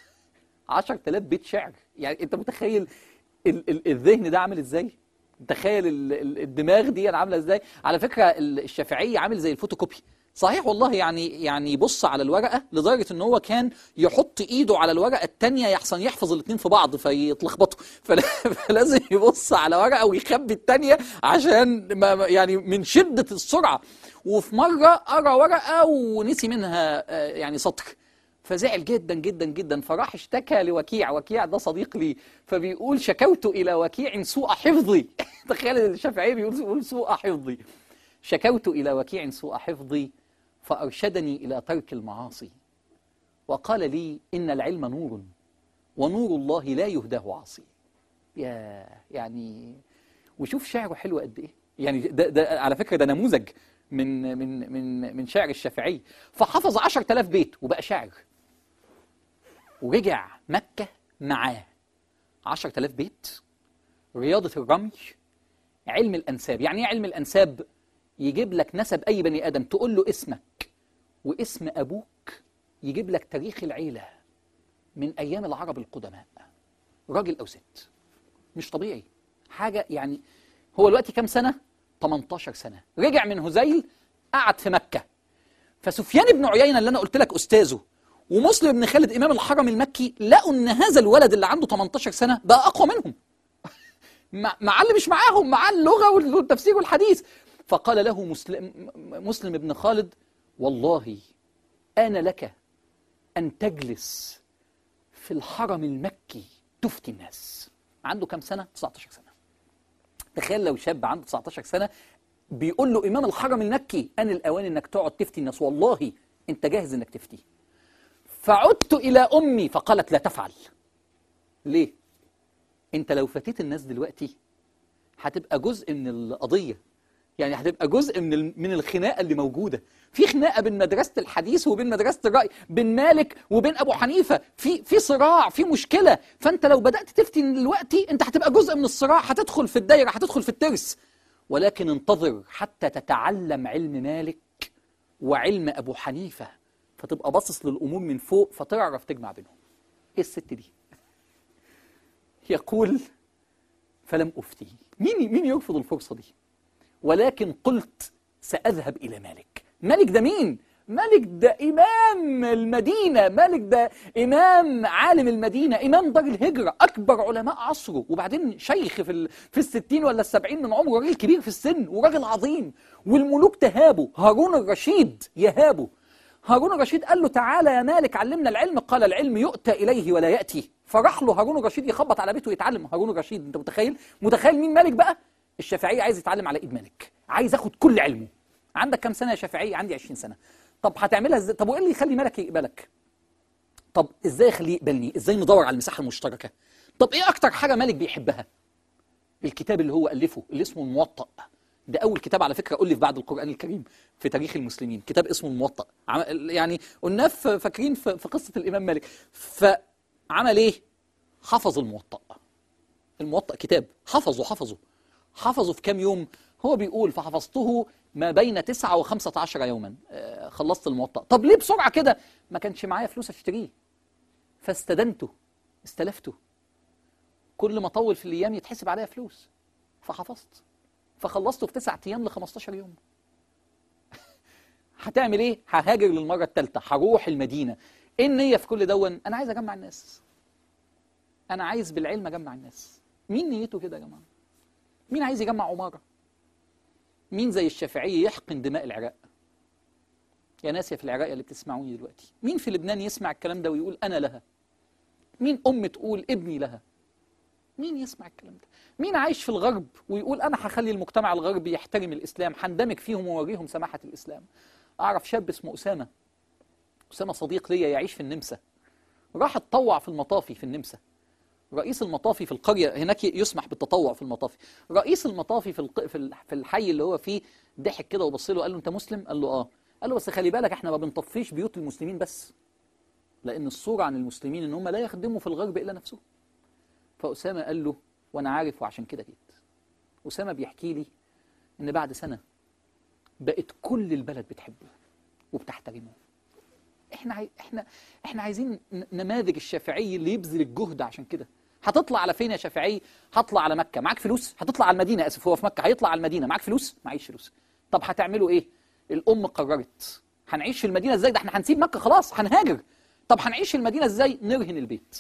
S2: عشر آلاف بيت شعر يعني أنت متخيل ال ال الذهن ده عامل إزاي؟ تخيل ال ال الدماغ دي عاملة إزاي؟ على فكرة ال- الشافعي عامل زي الفوتوكوبي صحيح والله يعني يعني يبص على الورقه لدرجه ان هو كان يحط ايده على الورقه الثانيه يحسن يحفظ الاثنين في بعض فيتلخبطوا فلا- فلازم يبص على ورقه ويخبي الثانيه عشان ما ما- يعني من شده السرعه وفي مره قرا ورقه ونسي منها آه، يعني سطر فزعل جدا جدا جدا فراح اشتكى لوكيع وكيع ده صديق لي فبيقول شكوت الى وكيع سوء حفظي تخيل الشافعي بيقول بيقول سوء حفظي شكوت الى وكيع سوء حفظي فارشدني الى ترك المعاصي وقال لي ان العلم نور ونور الله لا يهداه عاصي يا يعني وشوف شعره حلو قد ايه يعني ده, ده على فكره ده نموذج من من من من شعر الشافعي فحفظ 10000 بيت وبقى شاعر ورجع مكة معاه 10000 بيت رياضة الرمي علم الأنساب يعني إيه علم الأنساب يجيب لك نسب أي بني آدم تقول له اسمك واسم أبوك يجيب لك تاريخ العيلة من أيام العرب القدماء راجل أو ست مش طبيعي حاجة يعني هو دلوقتي كام سنة 18 سنة رجع من هزيل قعد في مكة فسفيان بن عيينة اللي أنا قلت لك أستاذه ومسلم بن خالد إمام الحرم المكي لقوا إن هذا الولد اللي عنده 18 سنة بقى أقوى منهم مع مع اللي مش معاهم مع اللغة وال- والتفسير والحديث فقال له مسلم, مسلم بن خالد والله آن لك أن تجلس في الحرم المكي تفتي الناس عنده كم سنة؟ 19 سنة تخيل لو شاب عنده 19 سنة بيقول له إمام الحرم المكي أن الأوان إنك تقعد تفتي الناس والله أنت جاهز إنك تفتي فعدت إلى أمي فقالت لا تفعل ليه؟ أنت لو فتيت الناس دلوقتي هتبقى جزء من القضية يعني هتبقى جزء من ال- من الخناقه اللي موجوده في خناقه بين مدرسه الحديث وبين مدرسه الراي بين مالك وبين ابو حنيفه في في صراع في مشكله فانت لو بدات تفتي دلوقتي انت هتبقى جزء من الصراع هتدخل في الدايره هتدخل في الترس ولكن انتظر حتى تتعلم علم مالك وعلم ابو حنيفه فتبقى باصص للامور من فوق فتعرف تجمع بينهم ايه الست دي يقول فلم افتي مين مين يرفض الفرصه دي ولكن قلت سأذهب إلى مالك مالك ده مين؟ مالك ده إمام المدينة مالك ده إمام عالم المدينة إمام دار الهجرة أكبر علماء عصره وبعدين شيخ في, ال... في الستين ولا السبعين من عمره راجل كبير في السن وراجل عظيم والملوك تهابه هارون الرشيد يهابه هارون الرشيد قال له تعالى يا مالك علمنا العلم قال العلم يؤتى إليه ولا يأتي فراح له هارون الرشيد يخبط على بيته ويتعلم هارون الرشيد انت متخيل متخيل مين مالك بقى الشافعي عايز يتعلم على ايد مالك عايز اخد كل علمه عندك كام سنه يا شافعي عندي 20 سنه طب هتعملها ازاي طب وايه اللي يخلي مالك يقبلك طب ازاي اخليه يقبلني ازاي ندور على المساحه المشتركه طب ايه اكتر حاجه مالك بيحبها الكتاب اللي هو الفه اللي اسمه الموطأ ده اول كتاب على فكره الف بعد القران الكريم في تاريخ المسلمين كتاب اسمه الموطأ عم- يعني قلناه في- فاكرين في في قصه الامام مالك فعمل ايه حفظ الموطأ الموطأ كتاب حفظه حفظه حفظه في كام يوم هو بيقول فحفظته ما بين تسعة وخمسة عشر يوما آه، خلصت الموطأ طب ليه بسرعة كده ما كانش معايا فلوس اشتريه فاستدنته استلفته كل ما اطول في الايام يتحسب عليا فلوس فحفظت فخلصته في تسعة ايام ل 15 يوم هتعمل ايه ههاجر للمره الثالثه هروح المدينه ايه النيه في كل دون انا عايز اجمع الناس انا عايز بالعلم اجمع الناس مين نيته كده يا جماعه مين عايز يجمع عماره مين زي الشافعي يحقن دماء العراق يا ناس يا في العراق اللي بتسمعوني دلوقتي مين في لبنان يسمع الكلام ده ويقول انا لها مين ام تقول ابني لها مين يسمع الكلام ده مين عايش في الغرب ويقول انا هخلي المجتمع الغربي يحترم الاسلام هندمج فيهم ووريهم سماحه الاسلام اعرف شاب اسمه اسامه اسامه صديق ليا يعيش في النمسا راح اتطوع في المطافي في النمسا رئيس المطافي في القريه هناك يسمح بالتطوع في المطافي رئيس المطافي في الق... في ال- في الحي اللي هو فيه ضحك كده وبص له قال له انت مسلم قال له اه قال له بس خلي بالك احنا ما بنطفيش بيوت المسلمين بس لان الصوره عن المسلمين ان هم لا يخدموا في الغرب الا نفسهم فاسامه قال له وانا عارف وعشان كده جيت اسامه بيحكي لي ان بعد سنه بقت كل البلد بتحبه وبتحترمه احنا عاي... احنا احنا عايزين ن- نماذج الشافعي اللي يبذل الجهد عشان كده هتطلع على فين يا شافعي هطلع على مكه معاك فلوس هتطلع على المدينه اسف هو في مكه هيطلع على المدينه معاك فلوس معيش فلوس طب هتعملوا ايه الام قررت هنعيش في المدينه ازاي ده احنا هنسيب مكه خلاص هنهاجر طب هنعيش في المدينه ازاي نرهن البيت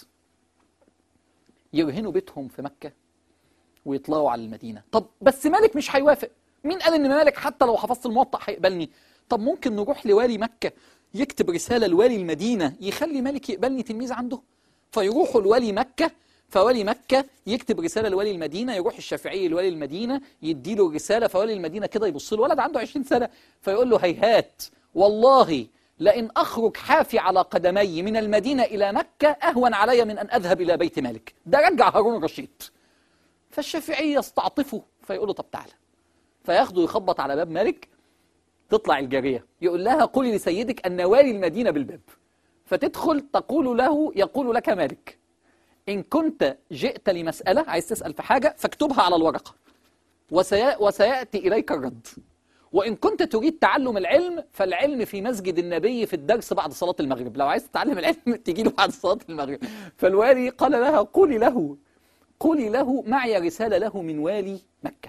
S2: يرهنوا بيتهم في مكه ويطلعوا على المدينه طب بس مالك مش هيوافق مين قال ان مالك حتى لو حفظت الموطأ هيقبلني طب ممكن نروح لوالي مكه يكتب رساله لوالي المدينه يخلي مالك يقبلني تلميذ عنده فيروحوا لوالي مكه فوالي مكة يكتب رسالة لوالي المدينة يروح الشافعي لوالي المدينة يديله الرسالة فوالي المدينة كده يبص له ولد عنده 20 سنة فيقول له هيهات والله لئن أخرج حافي على قدمي من المدينة إلى مكة أهون علي من أن أذهب إلى بيت مالك ده رجع هارون رشيد فالشافعي يستعطفه فيقول له طب تعالى فياخده يخبط على باب مالك تطلع الجارية يقول لها قولي لسيدك أن والي المدينة بالباب فتدخل تقول له يقول لك مالك إن كنت جئت لمسألة عايز تسأل في حاجة فاكتبها على الورقة وسي... وسيأتي إليك الرد وإن كنت تريد تعلم العلم فالعلم في مسجد النبي في الدرس بعد صلاة المغرب لو عايز تتعلم العلم تيجي له بعد صلاة المغرب فالوالي قال لها قولي له قولي له معي رسالة له من والي مكة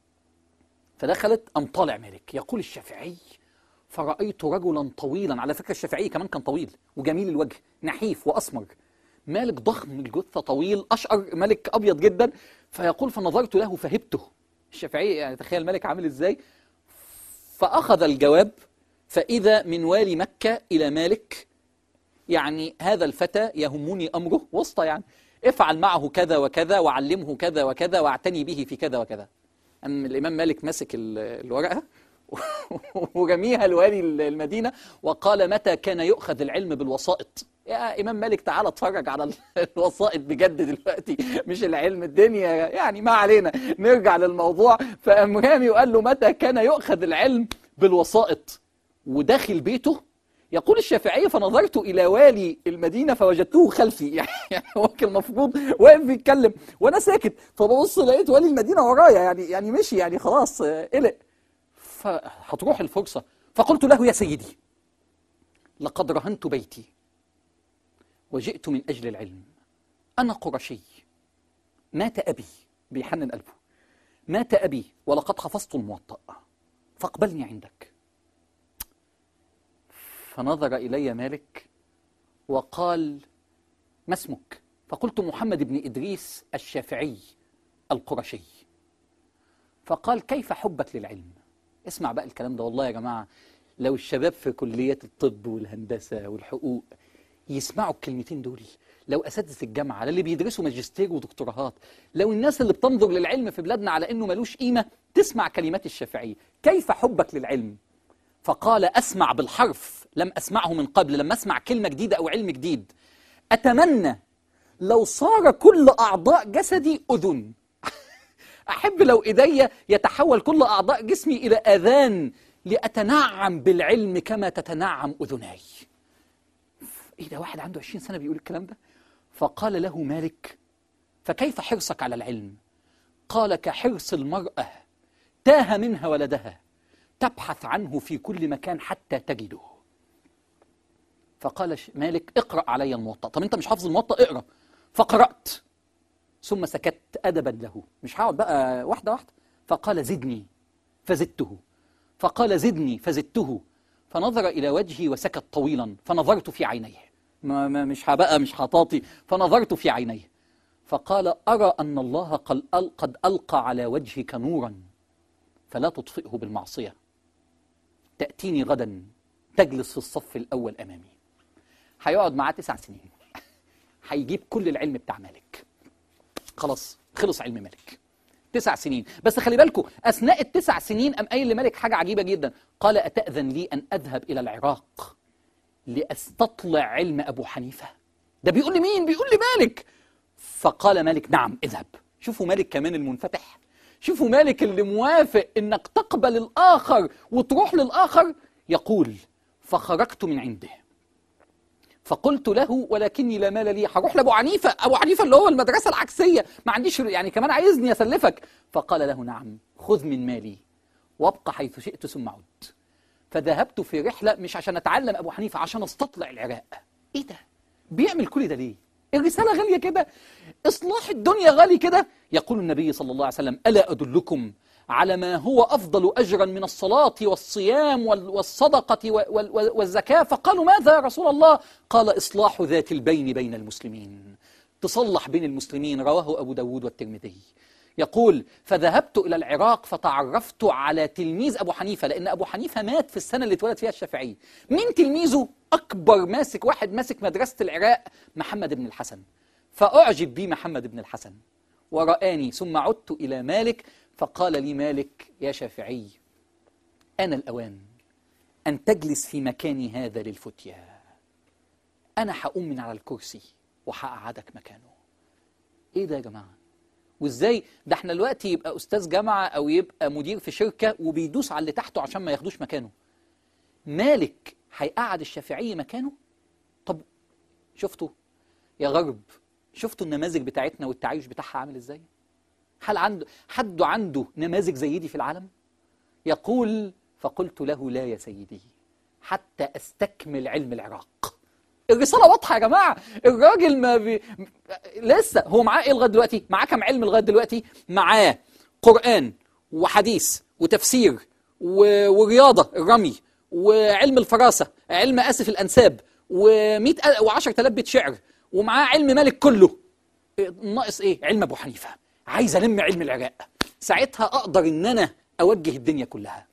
S2: فدخلت أم طالع مالك يقول الشافعي فرأيت رجلا طويلا على فكرة الشافعي كمان كان طويل وجميل الوجه نحيف وأسمر مالك ضخم الجثة طويل أشعر ملك أبيض جدا فيقول فنظرت له فهبته الشافعي يعني تخيل ملك عامل إزاي فأخذ الجواب فإذا من والي مكة إلى مالك يعني هذا الفتى يهمني أمره وسطى يعني افعل معه كذا وكذا وعلمه كذا وكذا واعتني به في كذا وكذا أم الإمام مالك مسك ال- الورقة ورميها لوالي المدينة وقال متى كان يؤخذ العلم بالوسائط يا إمام مالك تعالى اتفرج على الوسائط بجد دلوقتي مش العلم الدنيا يعني ما علينا نرجع للموضوع فقام رامي وقال له متى كان يؤخذ العلم بالوسائط وداخل بيته يقول الشافعي فنظرت إلى والي المدينة فوجدته خلفي يعني هو كان المفروض واقف بيتكلم وأنا ساكت فببص لقيت والي المدينة ورايا يعني يعني مشي يعني خلاص آه، قلق فهتروح الفرصة فقلت له يا سيدي لقد رهنت بيتي وجئت من أجل العلم أنا قرشي مات أبي بيحنن قلبه مات أبي ولقد حفظت الموطأ فاقبلني عندك فنظر إلي مالك وقال ما اسمك فقلت محمد بن إدريس الشافعي القرشي فقال كيف حبك للعلم اسمع بقى الكلام ده والله يا جماعة لو الشباب في كليات الطب والهندسة والحقوق يسمعوا الكلمتين دول لو أساتذة الجامعة اللي بيدرسوا ماجستير ودكتوراهات لو الناس اللي بتنظر للعلم في بلادنا على أنه ملوش قيمة تسمع كلمات الشافعي كيف حبك للعلم فقال أسمع بالحرف لم أسمعه من قبل لما أسمع كلمة جديدة أو علم جديد أتمنى لو صار كل أعضاء جسدي أذن أحب لو إيديا يتحول كل أعضاء جسمي إلى أذان لأتنعم بالعلم كما تتنعم أذناي إيه ده واحد عنده 20 سنة بيقول الكلام ده فقال له مالك فكيف حرصك على العلم قال كحرص المرأة تاه منها ولدها تبحث عنه في كل مكان حتى تجده فقال ش- مالك اقرأ علي الموطأ طب انت مش حافظ الموطأ اقرأ فقرأت ثم سكت أدبا له مش هقعد بقى واحدة واحدة فقال زدني فزدته فقال زدني فزدته فنظر إلى وجهي وسكت طويلا فنظرت في عينيه ما ما مش هبقى مش هطاطي فنظرت في عينيه فقال أرى أن الله قد أل- قد ألقى على وجهك نورا فلا تطفئه بالمعصية تأتيني غدا تجلس في الصف الأول أمامي هيقعد معاه تسع سنين هيجيب كل العلم بتاع مالك خلاص خلص علم مالك تسع سنين بس خلي بالكم أثناء التسع سنين قام قايل لمالك حاجة عجيبة جدا قال أتأذن لي أن أذهب إلى العراق لأستطلع علم أبو حنيفة ده بيقول لمين بيقول لمالك فقال مالك نعم اذهب شوفوا مالك كمان المنفتح شوفوا مالك اللي موافق انك تقبل الاخر وتروح للاخر يقول فخرجت من عنده فقلت له ولكني لا مال لي هروح لابو حنيفه ابو حنيفه اللي هو المدرسه العكسيه ما عنديش يعني كمان عايزني اسلفك فقال له نعم خذ من مالي وابقى حيث شئت ثم عد فذهبت في رحله مش عشان اتعلم ابو حنيفه عشان استطلع العراق ايه ده بيعمل كل ده ليه الرساله غاليه كده اصلاح الدنيا غالي كده يقول النبي صلى الله عليه وسلم الا ادلكم على ما هو أفضل أجرا من الصلاة والصيام وال- والصدقة وال- وال- والزكاة فقالوا ماذا يا رسول الله قال إصلاح ذات البين بين المسلمين تصلح بين المسلمين رواه أبو داود والترمذي يقول فذهبت إلى العراق فتعرفت على تلميذ أبو حنيفة لأن أبو حنيفة مات في السنة اللي اتولد فيها الشافعي مين تلميذه؟ أكبر ماسك واحد ماسك مدرسة العراق محمد بن الحسن فأعجب بي محمد بن الحسن ورآني ثم عدت إلى مالك فقال لي مالك يا شافعي أنا الأوان أن تجلس في مكاني هذا للفتيا أنا هقوم من على الكرسي وهقعدك مكانه إيه ده يا جماعة؟ وإزاي ده احنا دلوقتي يبقى أستاذ جامعة أو يبقى مدير في شركة وبيدوس على اللي تحته عشان ما ياخدوش مكانه مالك هيقعد الشافعي مكانه؟ طب شفتوا يا غرب شفتوا النماذج بتاعتنا والتعايش بتاعها عامل ازاي؟ هل عنده حد عنده نماذج زي دي في العالم؟ يقول فقلت له لا يا سيدي حتى استكمل علم العراق. الرسالة واضحة يا جماعة، الراجل ما بي... لسه هو معاه ايه لغاية دلوقتي؟ معاه كام علم لغاية دلوقتي؟ معاه قرآن وحديث وتفسير و... ورياضة الرمي وعلم الفراسة، علم آسف الأنساب و100 و10000 بيت شعر ومعاه علم مالك كله ناقص ايه علم ابو حنيفه عايز الم علم العراق ساعتها اقدر ان انا اوجه الدنيا كلها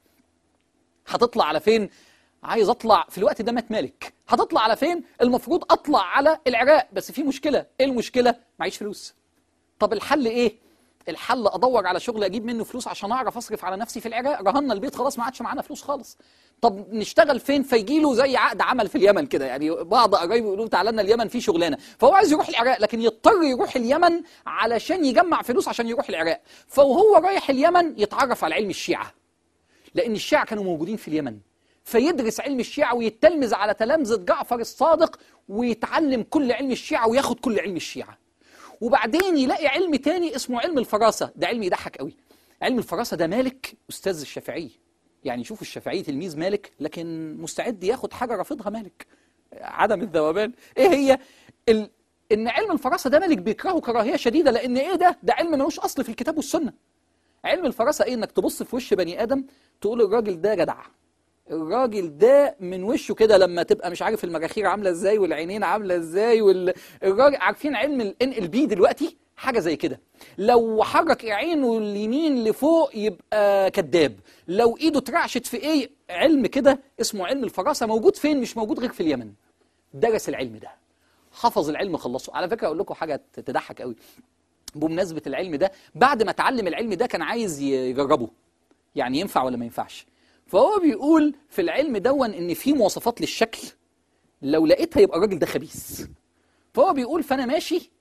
S2: هتطلع على فين عايز اطلع في الوقت ده مات مالك هتطلع على فين المفروض اطلع على العراق بس في مشكله ايه المشكله معيش فلوس طب الحل ايه الحل ادور على شغل اجيب منه فلوس عشان اعرف اصرف على نفسي في العراق رهنا البيت خلاص ما عادش معانا فلوس خالص طب نشتغل فين فيجي له زي عقد عمل في اليمن كده يعني بعض قرايبه يقولوا تعالى لنا اليمن في شغلانه فهو عايز يروح العراق لكن يضطر يروح اليمن علشان يجمع فلوس عشان يروح العراق فوهو رايح اليمن يتعرف على علم الشيعه لان الشيعه كانوا موجودين في اليمن فيدرس علم الشيعة ويتلمذ على تلامذة جعفر الصادق ويتعلم كل علم الشيعة وياخد كل علم الشيعة وبعدين يلاقي علم تاني اسمه علم الفراسة ده علم يضحك قوي علم الفراسة ده مالك أستاذ الشافعي يعني شوفوا الشافعي تلميذ مالك لكن مستعد ياخد حاجة رافضها مالك عدم الذوبان ايه هي ال... ان علم الفراسة ده مالك بيكرهه كراهية شديدة لان ايه ده ده علم ملوش اصل في الكتاب والسنة علم الفراسة ايه انك تبص في وش بني ادم تقول الراجل ده جدع الراجل ده من وشه كده لما تبقى مش عارف المراخير عامله ازاي والعينين عامله ازاي والراجل عارفين علم الان ال بي دلوقتي حاجه زي كده لو حرك عينه اليمين لفوق يبقى كذاب لو ايده اترعشت في ايه علم كده اسمه علم الفراسه موجود فين مش موجود غير في اليمن درس العلم ده حفظ العلم خلصه على فكره اقول لكم حاجه تضحك قوي بمناسبه العلم ده بعد ما اتعلم العلم ده كان عايز يجربه يعني ينفع ولا ما ينفعش فهو بيقول في العلم دون ان في مواصفات للشكل لو لقيتها يبقى الراجل ده خبيث فهو بيقول فانا ماشي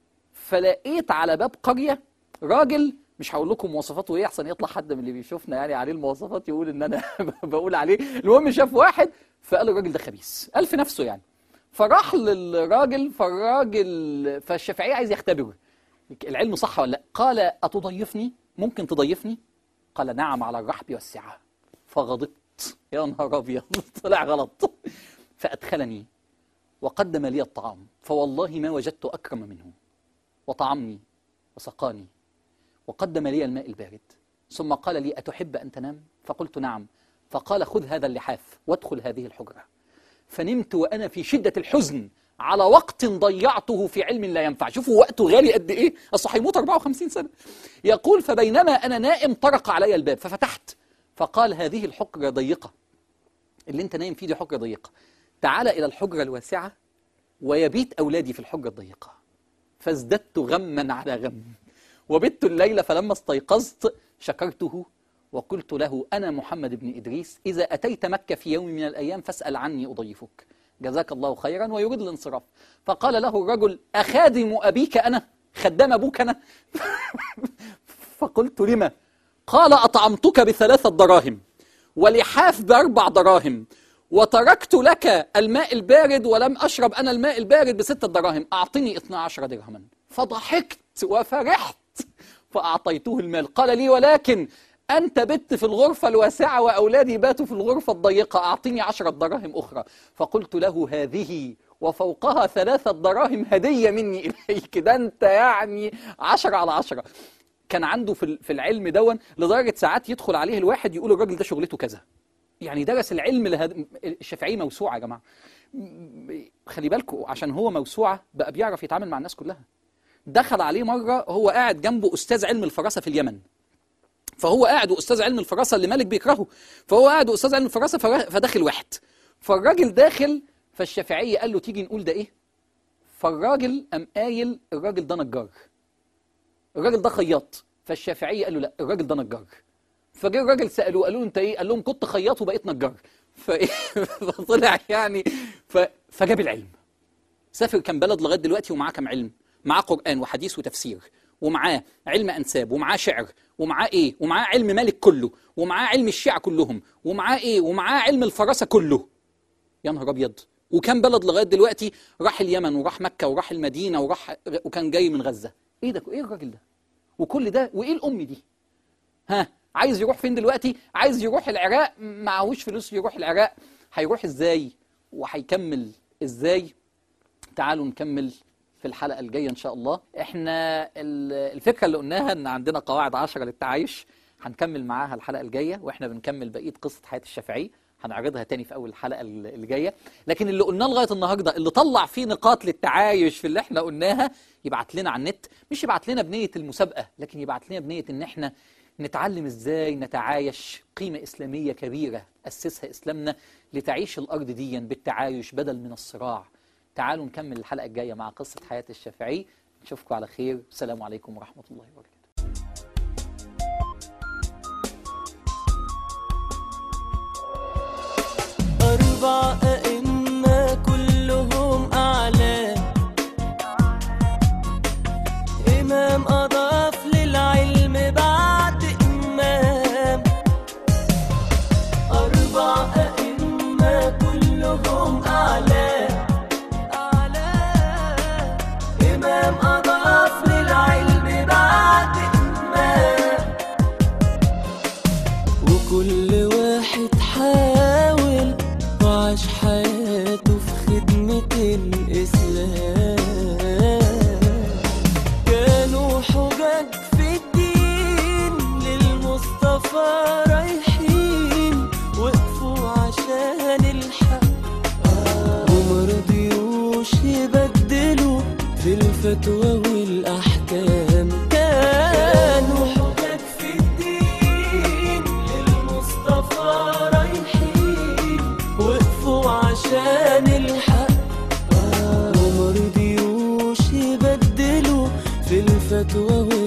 S2: فلقيت على باب قريه راجل مش هقول لكم مواصفاته ايه احسن يطلع حد من اللي بيشوفنا يعني عليه المواصفات يقول ان انا بقول عليه المهم شاف واحد فقال الراجل ده خبيث قال في نفسه يعني فراح للراجل فالراجل فالشافعي عايز يختبره العلم صح ولا لا قال اتضيفني ممكن تضيفني قال نعم على الرحب والسعه فغضبت يا نهار ابيض طلع غلط فادخلني وقدم لي الطعام فوالله ما وجدت اكرم منه وطعمني وسقاني وقدم لي الماء البارد ثم قال لي اتحب ان تنام فقلت نعم فقال خذ هذا اللحاف وادخل هذه الحجره فنمت وانا في شده الحزن على وقت ضيعته في علم لا ينفع شوفوا وقته غالي قد ايه اصل هيموت 54 سنه يقول فبينما انا نائم طرق علي الباب ففتحت فقال هذه الحجرة ضيقة اللي انت نايم فيه دي حجرة ضيقة تعال إلى الحجرة الواسعة ويبيت أولادي في الحجرة الضيقة فازددت غما على غم وبت الليلة فلما استيقظت شكرته وقلت له أنا محمد بن إدريس إذا أتيت مكة في يوم من الأيام فاسأل عني أضيفك جزاك الله خيرا ويريد الانصراف فقال له الرجل أخادم أبيك أنا خدام أبوك أنا فقلت لما قال أطعمتك بثلاثة دراهم ولحاف بأربع دراهم وتركت لك الماء البارد ولم أشرب أنا الماء البارد بستة دراهم أعطني 12 درهما فضحكت وفرحت فأعطيته المال قال لي ولكن أنت بت في الغرفة الواسعة وأولادي باتوا في الغرفة الضيقة أعطني عشرة دراهم أخرى فقلت له هذه وفوقها ثلاثة دراهم هدية مني إليك ده أنت يعني عشرة على عشرة كان عنده في ال- في العلم دون لدرجه ساعات يدخل عليه الواحد يقول الراجل ده شغلته كذا يعني درس العلم لهد... الشافعي موسوعه يا جماعه م- خلي بالكم عشان هو موسوعه بقى بيعرف يتعامل مع الناس كلها دخل عليه مره هو قاعد جنبه استاذ علم الفراسه في اليمن فهو قاعد واستاذ علم الفراسه اللي مالك بيكرهه فهو قاعد واستاذ علم الفراسه فر- فداخل واحد فالراجل داخل فالشافعي قال له تيجي نقول ده ايه فالراجل قام قايل الراجل ده نجار الراجل ده خياط فالشافعي قال له لا الراجل ده نجار فجه الراجل سالوه قالوا له انت ايه قال لهم كنت خياط وبقيت نجار فايه فطلع يعني ف... فجاب العلم سافر كان بلد لغايه دلوقتي ومعاه كام علم معاه قران وحديث وتفسير ومعاه علم انساب ومعاه شعر ومعاه ايه ومعاه علم مالك كله ومعاه علم الشيعة كلهم ومعاه ايه ومعاه علم الفراسه كله يا نهار ابيض وكان بلد لغايه دلوقتي راح اليمن وراح مكه وراح المدينه وراح وكان جاي من غزه ايه ده ايه الراجل ده وكل ده وايه الام دي ها عايز يروح فين دلوقتي عايز يروح العراق معهوش فلوس يروح العراق هيروح ازاي وهيكمل ازاي تعالوا نكمل في الحلقة الجاية إن شاء الله إحنا ال- الفكرة اللي قلناها إن عندنا قواعد عشرة للتعايش هنكمل معاها الحلقة الجاية وإحنا بنكمل بقية قصة حياة الشافعي هنعرضها تاني في أول الحلقة ال- اللي جاية لكن اللي قلناه لغاية النهاردة اللي طلع فيه نقاط للتعايش في اللي إحنا قلناها يبعت لنا على النت مش يبعت لنا بنية المسابقة لكن يبعت لنا بنية إن إحنا نتعلم إزاي نتعايش قيمة إسلامية كبيرة أسسها إسلامنا لتعيش الأرض ديا بالتعايش بدل من الصراع تعالوا نكمل الحلقة الجاية مع قصة حياة الشافعي نشوفكم على خير السلام عليكم ورحمة الله وبركاته
S1: أربع أئمة كلهم أعلام إمام أضاف للعلم بعد إمام أربع أئمة كلهم أعلام أعلام إمام أضاف للعلم بعد إمام وكل واحد حاول وعاش حياته في خدمة الإسلام كانوا حجج في الدين للمصطفى رايحين وقفوا عشان الحق ومرضيوش يبدلوا في الفتوى والأحكام كانوا حجج في الدين للمصطفى رايحين وقفوا عشان الحق ومرضيوش يبدلوا في الفتوى